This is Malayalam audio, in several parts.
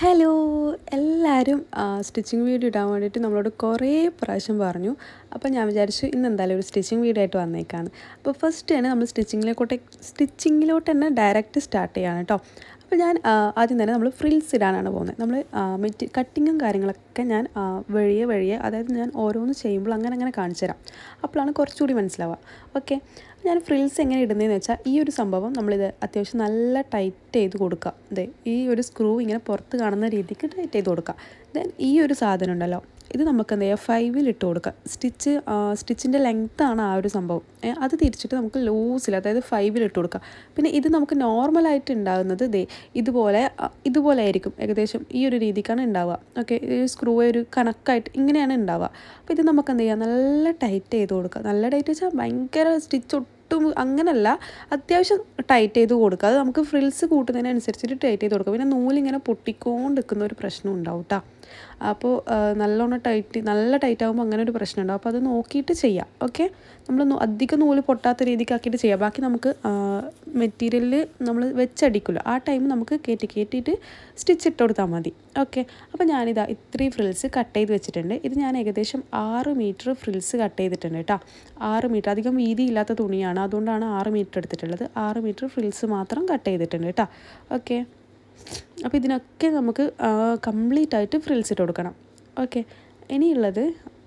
ഹലോ എല്ലാവരും സ്റ്റിച്ചിങ് വീഡിയോ ഇടാൻ വേണ്ടിയിട്ട് നമ്മളോട് കുറേ പ്രാവശ്യം പറഞ്ഞു അപ്പോൾ ഞാൻ വിചാരിച്ചു ഇന്ന് എന്തായാലും ഒരു സ്റ്റിച്ചിങ് വീഡിയോ ആയിട്ട് വന്നേക്കാണ് അപ്പോൾ ഫസ്റ്റ് തന്നെ നമ്മൾ സ്റ്റിച്ചിങ്ങിലേക്കോട്ടെ സ്റ്റിച്ചിങ്ങിലോട്ട് തന്നെ ഡയറക്റ്റ് സ്റ്റാർട്ട് ചെയ്യാണ് കേട്ടോ അപ്പോൾ ഞാൻ ആ, ആദ്യം തന്നെ നമ്മൾ ഫ്രിൽസ് ഇടാനാണ് പോകുന്നത് നമ്മൾ മെറ്റി കട്ടിങ്ങും കാര്യങ്ങളൊക്കെ ഞാൻ ആ, വഴിയെ വഴിയെ അതായത് ഞാൻ ഓരോന്ന് ചെയ്യുമ്പോൾ അങ്ങനെ അങ്ങനെ കാണിച്ചു തരാം അപ്പോഴാണ് കുറച്ചുകൂടി മനസ്സിലാവുക ഓക്കെ ഞാൻ ഫ്രിൽസ് എങ്ങനെ ഇടുന്നതെന്ന് വെച്ചാൽ ഈ ഒരു സംഭവം നമ്മളിത് അത്യാവശ്യം നല്ല ടൈറ്റ് ചെയ്ത് കൊടുക്കുക അതെ ഈ ഒരു സ്ക്രൂ ഇങ്ങനെ പുറത്ത് കാണുന്ന രീതിക്ക് ടൈറ്റ് ചെയ്ത് കൊടുക്കുക ദെൻ ഈ ഒരു സാധനം ഉണ്ടല്ലോ ഇത് നമുക്ക് എന്ത് ചെയ്യുക ഫൈവിൽ ഇട്ട് കൊടുക്കുക സ്റ്റിച്ച് സ്റ്റിച്ചിൻ്റെ ലെങ്ത്താണ് ആ ഒരു സംഭവം ഏ, അത് തിരിച്ചിട്ട് നമുക്ക് ലൂസിൽ അതായത് ഫൈവിൽ ഇട്ട് കൊടുക്കുക പിന്നെ ഇത് നമുക്ക് നോർമലായിട്ട് ഉണ്ടാകുന്നത് ദേ ഇതുപോലെ ആ, ഇതുപോലെ ആയിരിക്കും ഏകദേശം ഈ ഒരു രീതിക്കാണ് ഉണ്ടാവുക ഓക്കെ ഈ സ്ക്രൂ ഒരു കണക്കായിട്ട് ഇങ്ങനെയാണ് ഉണ്ടാവുക അപ്പോൾ ഇത് നമുക്ക് എന്ത് ചെയ്യാം നല്ല ടൈറ്റ് ചെയ്ത് കൊടുക്കുക നല്ല ടൈറ്റ് വെച്ചാൽ ഭയങ്കര സ്റ്റിച്ച് ഒട്ടും അങ്ങനല്ല അത്യാവശ്യം ടൈറ്റ് ചെയ്ത് കൊടുക്കുക അത് നമുക്ക് ഫ്രിൽസ് കൂട്ടുന്നതിനനുസരിച്ചിട്ട് ടൈറ്റ് ചെയ്ത് കൊടുക്കുക പിന്നെ നൂലിങ്ങനെ പൊട്ടിക്കൊണ്ട് നിൽക്കുന്ന ഒരു പ്രശ്നം ഉണ്ടാവും കേട്ടോ അപ്പോൾ ആ, നല്ലോണം ടൈറ്റ് നല്ല ടൈറ്റ് ആകുമ്പോൾ അങ്ങനെ ഒരു പ്രശ്നം ഉണ്ടാവും അപ്പോൾ അത് നോക്കിയിട്ട് ചെയ്യാം ഓക്കെ നമ്മൾ നൂ- അധികം നൂല് പൊട്ടാത്ത രീതിക്കാക്കിയിട്ട് ചെയ്യാം ബാക്കി നമുക്ക് മെറ്റീരിയലിൽ നമ്മൾ വെച്ചടിക്കില്ല ആ ടൈം നമുക്ക് കയറ്റി കയറ്റിയിട്ട് സ്റ്റിച്ച് ഇട്ട് കൊടുത്താൽ മതി ഓക്കെ അപ്പോൾ ഞാനിതാ ഇത്രയും ഫ്രിൽസ് കട്ട് ചെയ്ത് വെച്ചിട്ടുണ്ട് ഇത് ഞാൻ ഏകദേശം ആറ് മീറ്റർ ഫ്രിൽസ് കട്ട് ചെയ്തിട്ടുണ്ട് കേട്ടോ ആറ് മീറ്റർ അധികം വീതി ഇല്ലാത്ത തുണിയാണ് അതുകൊണ്ടാണ് ആറ് മീറ്റർ എടുത്തിട്ടുള്ളത് ആറ് മീറ്റർ ഫ്രിൽസ് മാത്രം കട്ട് ചെയ്തിട്ടുണ്ട് കേട്ടോ ഓക്കെ അപ്പോൾ ഇതിനൊക്കെ നമുക്ക് കംപ്ലീറ്റ് ആയിട്ട് ഫ്രിൽസ് ഇട്ട് കൊടുക്കണം ഓക്കെ ഇനിയുള്ളത്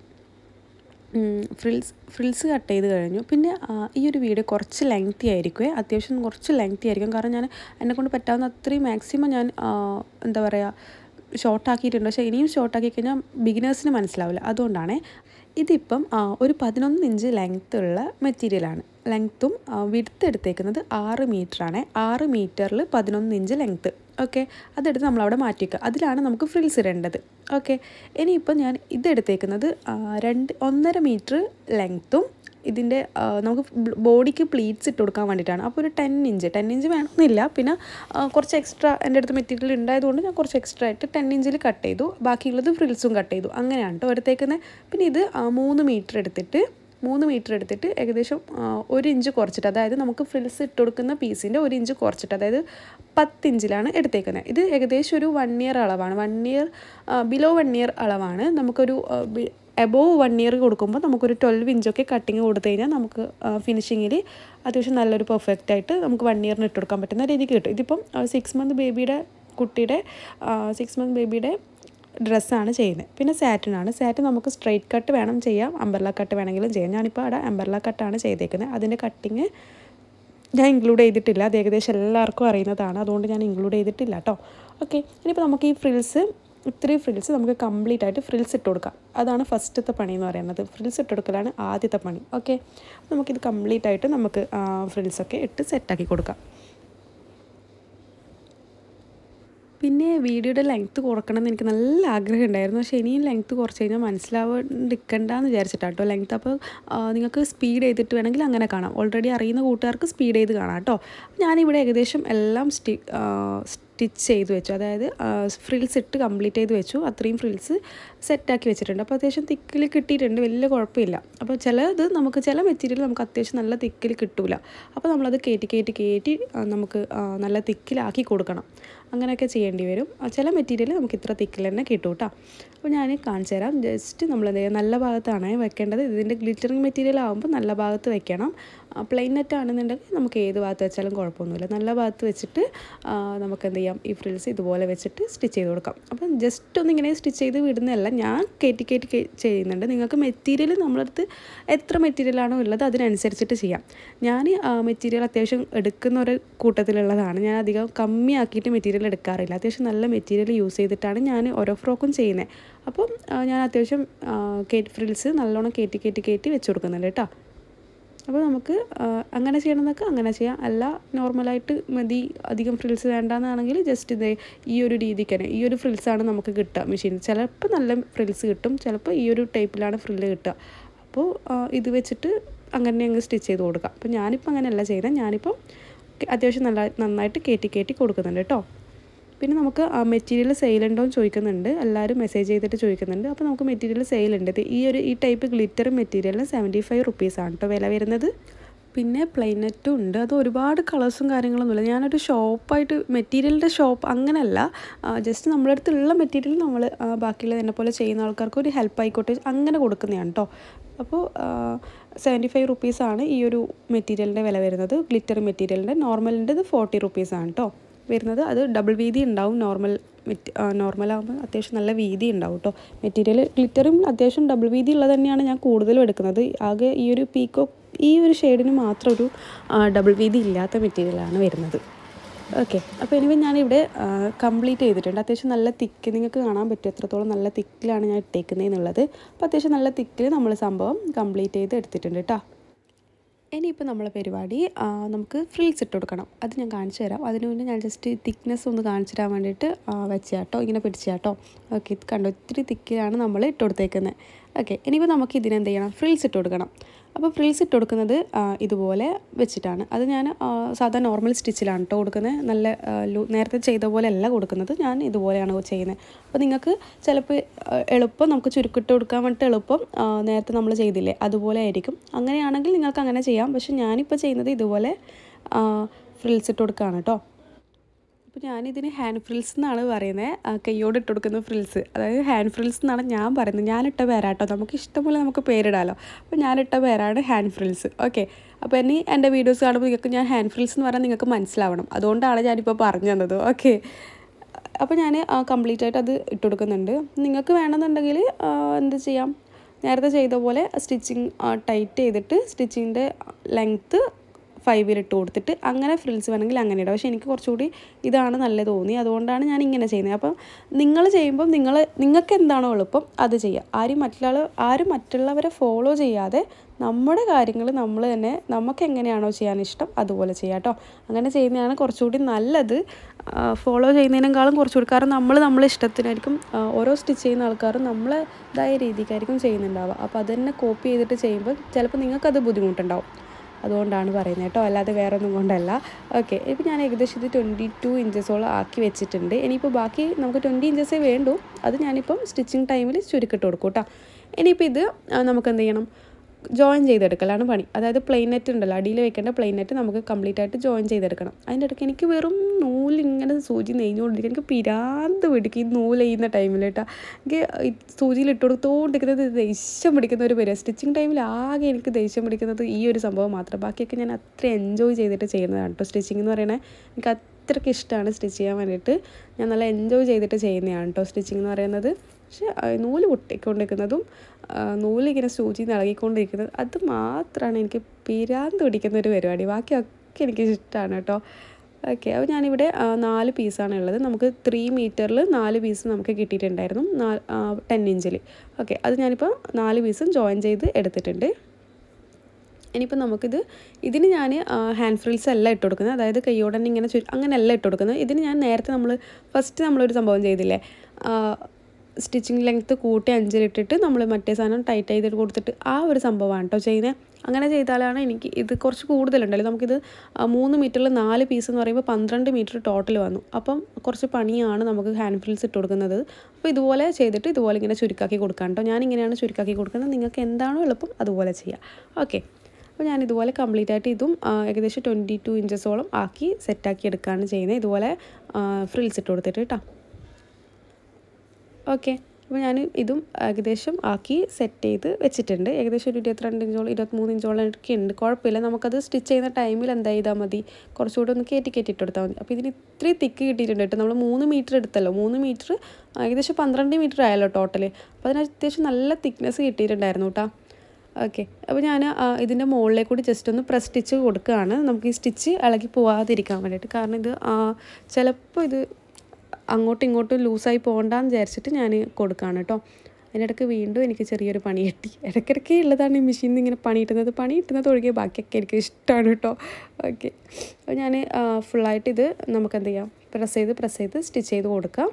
ഫ്രിൽസ് ഫ്രിൽസ് കട്ട് ചെയ്ത് കഴിഞ്ഞു പിന്നെ ആ, ഈ ഒരു വീഡിയോ കുറച്ച് ലെങ്തി ആയിരിക്കുമേ അത്യാവശ്യം കുറച്ച് ലെങ്തി ആയിരിക്കും കാരണം ഞാൻ എന്നെക്കൊണ്ട് പറ്റാവുന്ന അത്രയും മാക്സിമം ഞാൻ ആ, എന്താ പറയുക ഷോർട്ടാക്കിയിട്ടുണ്ട് പക്ഷേ ഇനിയും ഷോർട്ടാക്കി കഴിഞ്ഞാൽ ബിഗിനേഴ്സിന് മനസ്സിലാവില്ല അതുകൊണ്ടാണ് ഇതിപ്പം ആ, ഒരു പതിനൊന്ന് ഇഞ്ച് ലെങ്ത് ഉള്ള മെറ്റീരിയലാണ് ലെങ്ത്തും വിടുത്ത് എടുത്തേക്കുന്നത് ആറ് മീറ്ററാണ് ആറ് മീറ്ററിൽ പതിനൊന്ന് ഇഞ്ച് ലെങ്ത്ത് ഓക്കെ അതെടുത്ത് നമ്മളവിടെ മാറ്റി വെക്കുക അതിലാണ് നമുക്ക് ഫ്രിൽസ് ഇടേണ്ടത് ഓക്കെ ഇനിയിപ്പോൾ ഞാൻ ഇതെടുത്തേക്കുന്നത് ആ, രണ്ട് ഒന്നര മീറ്റർ ലെങ്ത്തും ഇതിൻ്റെ ആ, നമുക്ക് ബോഡിക്ക് പ്ലീറ്റ്സ് ഇട്ട് കൊടുക്കാൻ വേണ്ടിയിട്ടാണ് അപ്പോൾ ഒരു ടെൻ ഇഞ്ച് ടെൻ ഇഞ്ച് വേണമെന്നില്ല പിന്നെ ആ, കുറച്ച് എക്സ്ട്രാ എൻ്റെ അടുത്ത് മെറ്റീരിയൽ ഉണ്ടായതുകൊണ്ട് ഞാൻ കുറച്ച് എക്സ്ട്രാ ആയിട്ട് ടെൻ ഇഞ്ചിൽ കട്ട് ചെയ്തു ബാക്കിയുള്ളത് ഫ്രിൽസും കട്ട് ചെയ്തു അങ്ങനെയാണ് കേട്ടോ എടുത്തേക്കുന്നത് പിന്നെ ഇത് ആ, മൂന്ന് മീറ്റർ എടുത്തിട്ട് മൂന്ന് മീറ്റർ എടുത്തിട്ട് ഏകദേശം ആ, ഒരു ഇഞ്ച് കുറച്ചിട്ട് അതായത് നമുക്ക് ഫ്രിൽസ് ഇട്ട് കൊടുക്കുന്ന പീസിൻ്റെ ഒരു ഇഞ്ച് കുറച്ചിട്ട് അതായത് പത്ത് ഇഞ്ചിലാണ് എടുത്തേക്കുന്നത് ഇത് ഏകദേശം ഒരു വൺ ഇയർ അളവാണ് one year below one year അളവാണ് നമുക്കൊരു എബോവ് വൺ ഇയർ കൊടുക്കുമ്പോൾ നമുക്കൊരു ട്വൽവ് ഇഞ്ചൊക്കെ കട്ടിങ് കൊടുത്തു കഴിഞ്ഞാൽ നമുക്ക് ഫിനിഷിങ്ങിൽ അത്യാവശ്യം നല്ലൊരു പെർഫെക്റ്റ് ആയിട്ട് നമുക്ക് വൺ ഇയറിന് ഇട്ട് കൊടുക്കാൻ പറ്റുന്ന രീതിക്ക് കിട്ടും ഇതിപ്പം സിക്സ് മന്ത് ബേബിയുടെ കുട്ടിയുടെ സിക്സ് മന്ത് ബേബിയുടെ ഡ്രസ്സാണ് ചെയ്യുന്നത് പിന്നെ സാറ്റിനാണ് സാറ്റിൻ നമുക്ക് സ്ട്രെയിറ്റ് കട്ട് വേണം ചെയ്യാം അമ്പർല കട്ട് വേണമെങ്കിലും ചെയ്യാം ഞാനിപ്പോൾ അവിടെ അമ്പർല കട്ടാണ് ചെയ്തേക്കുന്നത് അതിൻ്റെ കട്ടിങ് ഞാൻ ഇൻക്ലൂഡ് ചെയ്തിട്ടില്ല അത് ഏകദേശം എല്ലാവർക്കും അറിയുന്നതാണ് അതുകൊണ്ട് ഞാൻ ഇൻക്ലൂഡ് ചെയ്തിട്ടില്ല കേട്ടോ ഓക്കെ ഇനിയിപ്പോൾ നമുക്ക് ഈ ഫ്രിൽസ് ഇത്രയും ഫ്രിൽസ് നമുക്ക് കംപ്ലീറ്റ് ആയിട്ട് ഫ്രിൽസ് ഇട്ട് കൊടുക്കാം അതാണ് ഫസ്റ്റത്തെ പണി എന്ന് പറയുന്നത് ഫ്രിൽസ് ഇട്ട് കൊടുക്കലാണ് ആദ്യത്തെ പണി ഓക്കെ നമുക്കിത് കംപ്ലീറ്റ് ആയിട്ട് നമുക്ക് ഫ്രിൽസൊക്കെ ഇട്ട് സെറ്റാക്കി കൊടുക്കാം പിന്നെ വീഡിയോയുടെ ലെങ്ത്ത് കുറക്കണം എന്ന് എനിക്ക് നല്ല ആഗ്രഹം ഉണ്ടായിരുന്നു പക്ഷേ ഇനിയും ലെങ്ത്ത് കുറച്ച് കഴിഞ്ഞാൽ മനസ്സിലാവാണ്ടിരിക്കണ്ടെന്ന് വിചാരിച്ചിട്ടാണ് കേട്ടോ ലെങ്ത്ത് അപ്പോൾ ആ, നിങ്ങൾക്ക് സ്പീഡ് ചെയ്തിട്ട് വേണമെങ്കിൽ അങ്ങനെ കാണാം ഓൾറെഡി അറിയുന്ന കൂട്ടുകാർക്ക് സ്പീഡ് ചെയ്ത് കാണാം കേട്ടോ ഞാനിവിടെ ഏകദേശം എല്ലാം സ്റ്റി സ്റ്റിച്ച് ചെയ്ത് വെച്ചു അതായത് ഫ്രിൽസ് ഇട്ട് കംപ്ലീറ്റ് ചെയ്ത് വെച്ചു അത്രയും ഫ്രിൽസ് സെറ്റാക്കി വെച്ചിട്ടുണ്ട് അപ്പോൾ അത്യാവശ്യം തിക്കിൽ കിട്ടിയിട്ടുണ്ട് വലിയ കുഴപ്പമില്ല അപ്പോൾ ചിലത് നമുക്ക് ചില മെറ്റീരിയൽ നമുക്ക് അത്യാവശ്യം നല്ല തിക്കിൽ കിട്ടൂല അപ്പോൾ നമ്മളത് കയറ്റി കയറ്റി കയറ്റി ആ, നമുക്ക് ആ, നല്ല തിക്കിലാക്കി കൊടുക്കണം അങ്ങനെയൊക്കെ ചെയ്യേണ്ടി വരും ആ, ചില മെറ്റീരിയൽ നമുക്ക് ഇത്ര തിക്കിൽ തന്നെ കിട്ടും കേട്ടോ അപ്പോൾ ഞാൻ കാണിച്ചു തരാം ജസ്റ്റ് നമ്മൾ എന്ത് ചെയ്യുക നല്ല ഭാഗത്താണ് വെക്കേണ്ടത് ഇതിൻ്റെ ഗ്ലിറ്ററിങ് മെറ്റീരിയൽ ആകുമ്പോൾ നല്ല ഭാഗത്ത് വെക്കണം പ്ലെയിൻ നെറ്റ് ആണെന്നുണ്ടെങ്കിൽ നമുക്ക് ഏത് ഭാഗത്ത് വെച്ചാലും കുഴപ്പമൊന്നുമില്ല നല്ല ഭാഗത്ത് വെച്ചിട്ട് ആ, നമുക്ക് എന്ത് ചെയ്യാം ഈ ഫ്രിൽസ് ഇതുപോലെ വെച്ചിട്ട് സ്റ്റിച്ച് ചെയ്ത് കൊടുക്കാം അപ്പം ജസ്റ്റ് ഒന്ന് ഇങ്ങനെ സ്റ്റിച്ച് ചെയ്ത് വിടുന്നതല്ല ഞാൻ കയറ്റി കയറ്റി കേ- ചെയ്യുന്നുണ്ട് നിങ്ങൾക്ക് മെറ്റീരിയൽ നമ്മളടുത്ത് എത്ര മെറ്റീരിയലാണോ ഉള്ളത് അതിനനുസരിച്ചിട്ട് ചെയ്യാം ഞാൻ മെറ്റീരിയൽ അത്യാവശ്യം എടുക്കുന്ന ഒരു കൂട്ടത്തിലുള്ളതാണ് ഞാൻ അധികം കമ്മിയാക്കിയിട്ട് മെറ്റീരിയൽ എടുക്കാറില്ല അത്യാവശ്യം നല്ല മെറ്റീരിയൽ യൂസ് ചെയ്തിട്ടാണ് ഞാൻ ഓരോ ഫ്രോക്കും ചെയ്യുന്നത് അപ്പം ആ, ഞാൻ അത്യാവശ്യം കേറ്റ് ഫ്രിൽസ് നല്ലോണം കയറ്റി കയറ്റി കയറ്റി വെച്ച് കൊടുക്കുന്നുണ്ട് കേട്ടോ അപ്പോൾ നമുക്ക് ആ, അങ്ങനെ ചെയ്യണമെന്നൊക്കെ അങ്ങനെ ചെയ്യാം അല്ല നോർമലായിട്ട് മതി അധികം ഫ്രിൽസ് വേണ്ടാന്നാണെങ്കിൽ ജസ്റ്റ് ഇതേ ഈ ഒരു രീതിക്ക് തന്നെ ഈ ഒരു ഫ്രിൽസാണ് നമുക്ക് കിട്ടുക മെഷീൻ ചിലപ്പോൾ നല്ല ഫ്രിൽസ് കിട്ടും ചിലപ്പോൾ ഈ ഒരു ടൈപ്പിലാണ് ഫ്രില്ല് കിട്ടുക അപ്പോൾ ആ, ഇത് വെച്ചിട്ട് അങ്ങനെ അങ്ങ് സ്റ്റിച്ച് ചെയ്ത് കൊടുക്കാം അപ്പോൾ ഞാനിപ്പോൾ അങ്ങനെയല്ല ചെയ്യുന്നത് ഞാനിപ്പം അത്യാവശ്യം നല്ല നന്നായിട്ട് കയറ്റി കയറ്റി കൊടുക്കുന്നുണ്ട് കേട്ടോ പിന്നെ നമുക്ക് ആ മെറ്റീരിയൽ സെയിൽ ഉണ്ടോ എന്ന് ചോദിക്കുന്നുണ്ട് എല്ലാവരും മെസ്സേജ് ചെയ്തിട്ട് ചോദിക്കുന്നുണ്ട് അപ്പോൾ നമുക്ക് മെറ്റീരിയൽ സെയിൽ ഉണ്ട് ഇത് ഈ ഒരു ഈ ടൈപ്പ് ഗ്ലിറ്റർ മെറ്റീരിയലിന് സെവൻറ്റി ഫൈവ് റുപ്പീസാണ് കേട്ടോ വില വരുന്നത് പിന്നെ പ്ലെയിനെറ്റും ഉണ്ട് അത് ഒരുപാട് കളേഴ്സും കാര്യങ്ങളൊന്നുമില്ല ഞാനൊരു ഷോപ്പായിട്ട് മെറ്റീരിയലിൻ്റെ ഷോപ്പ് അങ്ങനെയല്ല ജസ്റ്റ് നമ്മുടെ അടുത്തുള്ള മെറ്റീരിയൽ നമ്മൾ ബാക്കിയുള്ള എന്നെ പോലെ ചെയ്യുന്ന ആൾക്കാർക്ക് ഒരു ഹെൽപ്പ് ആയിക്കോട്ടെ അങ്ങനെ കൊടുക്കുന്നതാണ് കേട്ടോ അപ്പോൾ സെവൻറ്റി ഫൈവ് റുപ്പീസാണ് ഈ ഒരു മെറ്റീരിയലിൻ്റെ വില വരുന്നത് ഗ്ലിറ്റർ മെറ്റീരിയലിൻ്റെ നോർമലിൻ്റെ ഇത് ഫോർട്ടി റുപ്പീസാണ് കേട്ടോ വരുന്നത് അത് ഡബിൾ വീതി ഉണ്ടാവും നോർമൽ മെറ്റ് നോർമലാകുമ്പോൾ അത്യാവശ്യം നല്ല വീതി ഉണ്ടാവും കേട്ടോ മെറ്റീരിയൽ ഗ്ലിറ്ററും അത്യാവശ്യം ഡബിൾ വീതി ഉള്ളത് തന്നെയാണ് ഞാൻ കൂടുതലും എടുക്കുന്നത് ആകെ ഈ ഒരു പീക്കോ ഈ ഒരു ഷെയ്ഡിന് മാത്രം ഒരു ഡബിൾ വീതി ഇല്ലാത്ത മെറ്റീരിയലാണ് വരുന്നത് ഓക്കെ അപ്പോൾ എനിവേ ഞാനിവിടെ കംപ്ലീറ്റ് ചെയ്തിട്ടുണ്ട് അത്യാവശ്യം നല്ല തിക്ക് നിങ്ങൾക്ക് കാണാൻ പറ്റും എത്രത്തോളം നല്ല തിക്കിലാണ് ഞാൻ ഇട്ടേക്കുന്നതെന്നുള്ളത് അപ്പോൾ അത്യാവശ്യം നല്ല തിക്കിൽ നമ്മൾ സംഭവം കംപ്ലീറ്റ് ചെയ്ത് എടുത്തിട്ടുണ്ട് കേട്ടോ ഇനിയിപ്പോൾ നമ്മളെ പരിപാടി നമുക്ക് ഫ്രിൽസ് ഇട്ട് കൊടുക്കണം അത് ഞാൻ കാണിച്ചു തരാം അതിനു മുന്നേ ഞാൻ ജസ്റ്റ് തിക്നെസ് ഒന്ന് കാണിച്ചു തരാൻ വേണ്ടിയിട്ട് വെച്ചാട്ടോ ഇങ്ങനെ പിടിച്ചാട്ടോ ഓക്കെ ഇത് കണ്ടോ ഇത്തിരി തിക്കിലാണ് നമ്മൾ ഇട്ട് കൊടുത്തേക്കുന്നത് ഓക്കെ ഇനിയിപ്പോൾ നമുക്ക് ഇതിനെന്ത് ചെയ്യണം ഫ്രിൽസ് ഇട്ട് കൊടുക്കണം അപ്പോൾ ഫ്രിൽസ് ഇട്ട് കൊടുക്കുന്നത് ഇതുപോലെ വെച്ചിട്ടാണ് അത് ഞാൻ സാധാ നോർമൽ സ്റ്റിച്ചിലാണ് കേട്ടോ കൊടുക്കുന്നത് നല്ല നേരത്തെ ചെയ്ത പോലെ അല്ല കൊടുക്കുന്നത് ഞാൻ ഇതുപോലെയാണ് ചെയ്യുന്നത് അപ്പോൾ നിങ്ങൾക്ക് ചിലപ്പോൾ എളുപ്പം നമുക്ക് ചുരുക്കിട്ട് കൊടുക്കാൻ വേണ്ടിയിട്ട് എളുപ്പം നേരത്തെ നമ്മൾ ചെയ്തില്ലേ അതുപോലെ ആയിരിക്കും അങ്ങനെയാണെങ്കിൽ നിങ്ങൾക്ക് അങ്ങനെ ചെയ്യാം പക്ഷെ ഞാനിപ്പോൾ ചെയ്യുന്നത് ഇതുപോലെ ഫ്രിൽസ് ഇട്ട് കൊടുക്കുകയാണ് കേട്ടോ അപ്പോൾ ഞാനിതിന് ഹാൻഡ് ഫ്രിൽസ് എന്നാണ് പറയുന്നത് കയ്യോട് ഇട്ട് കൊടുക്കുന്ന ഫ്രിൽസ് അതായത് ഹാൻഡ് ഫ്രിൽസ് എന്നാണ് ഞാൻ പറയുന്നത് ഞാനിട്ട പേരാട്ടോ നമുക്ക് ഇഷ്ടംപോലെ നമുക്ക് പേരിടാമല്ലോ അപ്പോൾ ഞാനിട്ട പേരാണ് ഹാൻഡ് ഫ്രിൽസ് ഓക്കെ അപ്പോൾ ഇനി എൻ്റെ വീഡിയോസ് കാണുമ്പോൾ നിങ്ങൾക്ക് ഞാൻ ഹാൻഡ് ഫ്രിൽസ് എന്ന് പറഞ്ഞാൽ നിങ്ങൾക്ക് മനസ്സിലാവണം അതുകൊണ്ടാണ് ഞാനിപ്പോൾ പറഞ്ഞു തന്നത് ഓക്കെ അപ്പോൾ ഞാൻ കംപ്ലീറ്റ് ആയിട്ട് അത് ഇട്ട് കൊടുക്കുന്നുണ്ട് നിങ്ങൾക്ക് വേണമെന്നുണ്ടെങ്കിൽ എന്ത് ചെയ്യാം നേരത്തെ ചെയ്ത പോലെ സ്റ്റിച്ചിങ് ടൈറ്റ് ചെയ്തിട്ട് സ്റ്റിച്ചിങ്ങിൻ്റെ ലെങ്ത്ത് ഫൈവിൽ ഇട്ട് കൊടുത്തിട്ട് അങ്ങനെ ഫ്രിൽസ് വേണമെങ്കിൽ അങ്ങനെ ഇടാം പക്ഷേ എനിക്ക് കുറച്ചുകൂടി ഇതാണ് നല്ലത് തോന്നി അതുകൊണ്ടാണ് ഞാൻ ഇങ്ങനെ ചെയ്യുന്നത് അപ്പം നിങ്ങൾ ചെയ്യുമ്പം നിങ്ങൾ നിങ്ങൾക്ക് എന്താണോ എളുപ്പം അത് ചെയ്യുക ആരും മറ്റുള്ള ആരും മറ്റുള്ളവരെ ഫോളോ ചെയ്യാതെ നമ്മുടെ കാര്യങ്ങൾ നമ്മൾ തന്നെ നമുക്ക് എങ്ങനെയാണോ ചെയ്യാൻ ഇഷ്ടം അതുപോലെ ചെയ്യാം കേട്ടോ അങ്ങനെ ചെയ്യുന്നതാണ് കുറച്ചുകൂടി നല്ലത് ഫോളോ ചെയ്യുന്നതിനേക്കാളും കുറച്ചുകൂടി കാരണം നമ്മൾ നമ്മളെ ഇഷ്ടത്തിനായിരിക്കും ഓരോ സ്റ്റിച്ച് ചെയ്യുന്ന ആൾക്കാരും നമ്മളേതായ രീതിക്കായിരിക്കും ചെയ്യുന്നുണ്ടാവുക അപ്പോൾ അത് തന്നെ കോപ്പി ചെയ്തിട്ട് ചെയ്യുമ്പോൾ ചിലപ്പോൾ നിങ്ങൾക്കത് ബുദ്ധിമുട്ടുണ്ടാവും അതുകൊണ്ടാണ് പറയുന്നത് കേട്ടോ അല്ലാതെ വേറെ ഒന്നും കൊണ്ടല്ല ഓക്കെ ഇപ്പോൾ ഞാൻ ഏകദേശം ഇത് ട്വൻറ്റി ടു ഇഞ്ചസോളം ആക്കി വെച്ചിട്ടുണ്ട് ഇനിയിപ്പോൾ ബാക്കി നമുക്ക് ട്വൻറ്റി ഇഞ്ചസേ വേണ്ടൂ അത് ഞാനിപ്പം സ്റ്റിച്ചിങ് ടൈമിൽ ചുരുക്കിട്ട് കൊടുക്കും കേട്ടോ ഇനിയിപ്പോൾ ഇത് നമുക്ക് എന്ത് ചെയ്യണം ജോയിൻ ചെയ്തെടുക്കലാണ് പണി അതായത് പ്ലെയിൻ നെറ്റ് ഉണ്ടല്ലോ അടിയിൽ വെക്കേണ്ട പ്ലെയിൻ നെറ്റ് നമുക്ക് കംപ്ലീറ്റ് ആയിട്ട് ജോയിൻ ചെയ്തെടുക്കണം അതിൻ്റെ ഇടയ്ക്ക് എനിക്ക് വെറും നൂല് ഇങ്ങനെ സൂചി നെയ്ഞ്ഞുകൊണ്ടിരിക്കും എനിക്ക് പിരാന്ത് പിടിക്കും ഈ നൂല് ചെയ്യുന്ന ടൈമിൽ കേട്ടോ എനിക്ക് ഈ സൂചിയിൽ ഇട്ട് കൊടുത്തുകൊണ്ടിരിക്കുന്നത് ദേഷ്യം പിടിക്കുന്ന ഒരു പരിപാടി സ്റ്റിച്ചിങ് ടൈമിൽ ആകെ എനിക്ക് ദേഷ്യം പിടിക്കുന്നത് ഈ ഒരു സംഭവം മാത്രം ബാക്കിയൊക്കെ ഞാൻ അത്ര എൻജോയ് ചെയ്തിട്ട് ചെയ്യുന്നതാണ് കേട്ടോ സ്റ്റിച്ചിങ് എന്ന് പറയുന്നത് എനിക്ക് അത്രയ്ക്ക് ഇഷ്ടമാണ് സ്റ്റിച്ച് ചെയ്യാൻ വേണ്ടിയിട്ട് ഞാൻ നല്ല എൻജോയ് ചെയ്തിട്ട് ചെയ്യുന്നതാണ് കേട്ടോ സ്റ്റിച്ചിങ് എന്ന് പറയുന്നത് പക്ഷേ നൂല് പൊട്ടിക്കൊണ്ടിരിക്കുന്നതും നൂലിങ്ങനെ സൂചി ഇളകിക്കൊണ്ടിരിക്കുന്നത് അത് മാത്രമാണ് എനിക്ക് പിരാന്ത് പിടിക്കുന്ന ഒരു പരിപാടി ബാക്കിയൊക്കെ എനിക്ക് ഇഷ്ടമാണ് കേട്ടോ ഓക്കെ അപ്പോൾ ഞാനിവിടെ നാല് പീസാണ് ഉള്ളത് നമുക്ക് ത്രീ മീറ്ററിൽ നാല് പീസ് നമുക്ക് കിട്ടിയിട്ടുണ്ടായിരുന്നു നാല് ടെൻ ഇഞ്ചിൽ ഓക്കെ അത് ഞാനിപ്പോൾ നാല് പീസും ജോയിൻ ചെയ്ത് എടുത്തിട്ടുണ്ട് ഇനിയിപ്പോൾ നമുക്കിത് ഇതിന് ഞാൻ ഹാൻഡ് ഫ്രിൽസ് അല്ല ഇട്ട് കൊടുക്കുന്നത് അതായത് കൈയോടെ തന്നെ ഇങ്ങനെ ചുരു അങ്ങനെയല്ല ഇട്ട് കൊടുക്കുന്നത് ഇതിന് ഞാൻ നേരത്തെ നമ്മൾ ഫസ്റ്റ് നമ്മളൊരു സംഭവം ചെയ്തില്ലേ സ്റ്റിച്ചിങ് ലെങ്ത്ത് കൂട്ടി അഞ്ചിലിട്ടിട്ട് നമ്മൾ മറ്റേ സാധനം ടൈറ്റ് ചെയ്തിട്ട് കൊടുത്തിട്ട് ആ ഒരു സംഭവമാണ് കേട്ടോ ചെയ്യുന്നത് അങ്ങനെ ചെയ്താലാണ് എനിക്ക് ഇത് കുറച്ച് കൂടുതലുണ്ടല്ലോ നമുക്കിത് മൂന്ന് മീറ്ററിൽ നാല് പീസ് എന്ന് പറയുമ്പോൾ പന്ത്രണ്ട് മീറ്റർ ടോട്ടൽ വന്നു അപ്പം കുറച്ച് പണിയാണ് നമുക്ക് ഹാൻഡ് ഫ്രിൽസ് ഇട്ട് കൊടുക്കുന്നത് അപ്പോൾ ഇതുപോലെ ചെയ്തിട്ട് ഇതുപോലെ ഇങ്ങനെ ചുരുക്കാക്കി കൊടുക്കാം കേട്ടോ ഞാനിങ്ങനെയാണ് ചുരുക്കാക്കി കൊടുക്കുന്നത് നിങ്ങൾക്ക് എന്താണോ എളുപ്പം അതുപോലെ ചെയ്യാം ഓക്കെ അപ്പോൾ ഞാൻ ഇതുപോലെ കംപ്ലീറ്റ് ആയിട്ട് ഇതും ഏകദേശം ട്വൻറ്റി ടു ഇഞ്ചസോളം ആക്കി സെറ്റാക്കി എടുക്കുകയാണ് ചെയ്യുന്നത് ഇതുപോലെ ഫ്രിൽസ് ഇട്ട് കൊടുത്തിട്ട് കേട്ടോ ഓക്കെ അപ്പോൾ ഞാൻ ഇതും ഏകദേശം ആക്കി സെറ്റ് ചെയ്ത് വെച്ചിട്ടുണ്ട് ഏകദേശം ഒരു ഇരുപത്തിരണ്ട് ഇഞ്ചോളം ഇരുപത്തിമൂന്ന് ഇഞ്ചോളം ഒക്കെ ഉണ്ട് കുഴപ്പമില്ല നമുക്കത് സ്റ്റിച്ച് ചെയ്യുന്ന ടൈമിൽ എന്താ ചെയ്താൽ മതി കുറച്ചുകൂടെ ഒന്ന് കയറ്റി കയറ്റി ഇട്ട് കൊടുത്താൽ മതി അപ്പോൾ ഇതിന് ഇത്രയും തിക്ക് കിട്ടിയിട്ടുണ്ട് കേട്ടോ നമ്മൾ മൂന്ന് മീറ്റർ എടുത്തല്ലോ മൂന്ന് മീറ്റർ ഏകദേശം പന്ത്രണ്ട് മീറ്റർ ആയല്ലോ ടോട്ടൽ അപ്പോൾ അതിന് അത്യാവശ്യം നല്ല തിക്നെസ് കിട്ടിയിട്ടുണ്ടായിരുന്നു കേട്ടോ ഓക്കെ അപ്പോൾ ഞാൻ ഇതിൻ്റെ മുകളിലേക്ക് കൂടി ജസ്റ്റ് ഒന്ന് പ്രസ് സ്റ്റിച്ച് കൊടുക്കുകയാണ് നമുക്ക് ഈ സ്റ്റിച്ച് ഇളകി പോവാതിരിക്കാൻ വേണ്ടിയിട്ട് കാരണം ഇത് ചിലപ്പോൾ ഇത് അങ്ങോട്ടും ഇങ്ങോട്ടും ലൂസായി പോകണ്ടെന്ന് വിചാരിച്ചിട്ട് ഞാൻ കൊടുക്കുകയാണ് കേട്ടോ അതിനിടയ്ക്ക് വീണ്ടും എനിക്ക് ചെറിയൊരു പണി കിട്ടി ഇടയ്ക്കിടയ്ക്ക് ഉള്ളതാണ് ഈ മെഷീനിൽ ഇങ്ങനെ പണി കിട്ടുന്നത് പണി കിട്ടുന്നത് ഒഴികെ ബാക്കിയൊക്കെ എനിക്ക് ഇഷ്ടമാണ് കേട്ടോ ഓക്കെ അപ്പോൾ ഞാൻ ഫുള്ളായിട്ട് ഇത് നമുക്ക് എന്ത് ചെയ്യാം പ്രസ് ചെയ്ത് പ്രസ് ചെയ്ത് സ്റ്റിച്ച് ചെയ്ത് കൊടുക്കാം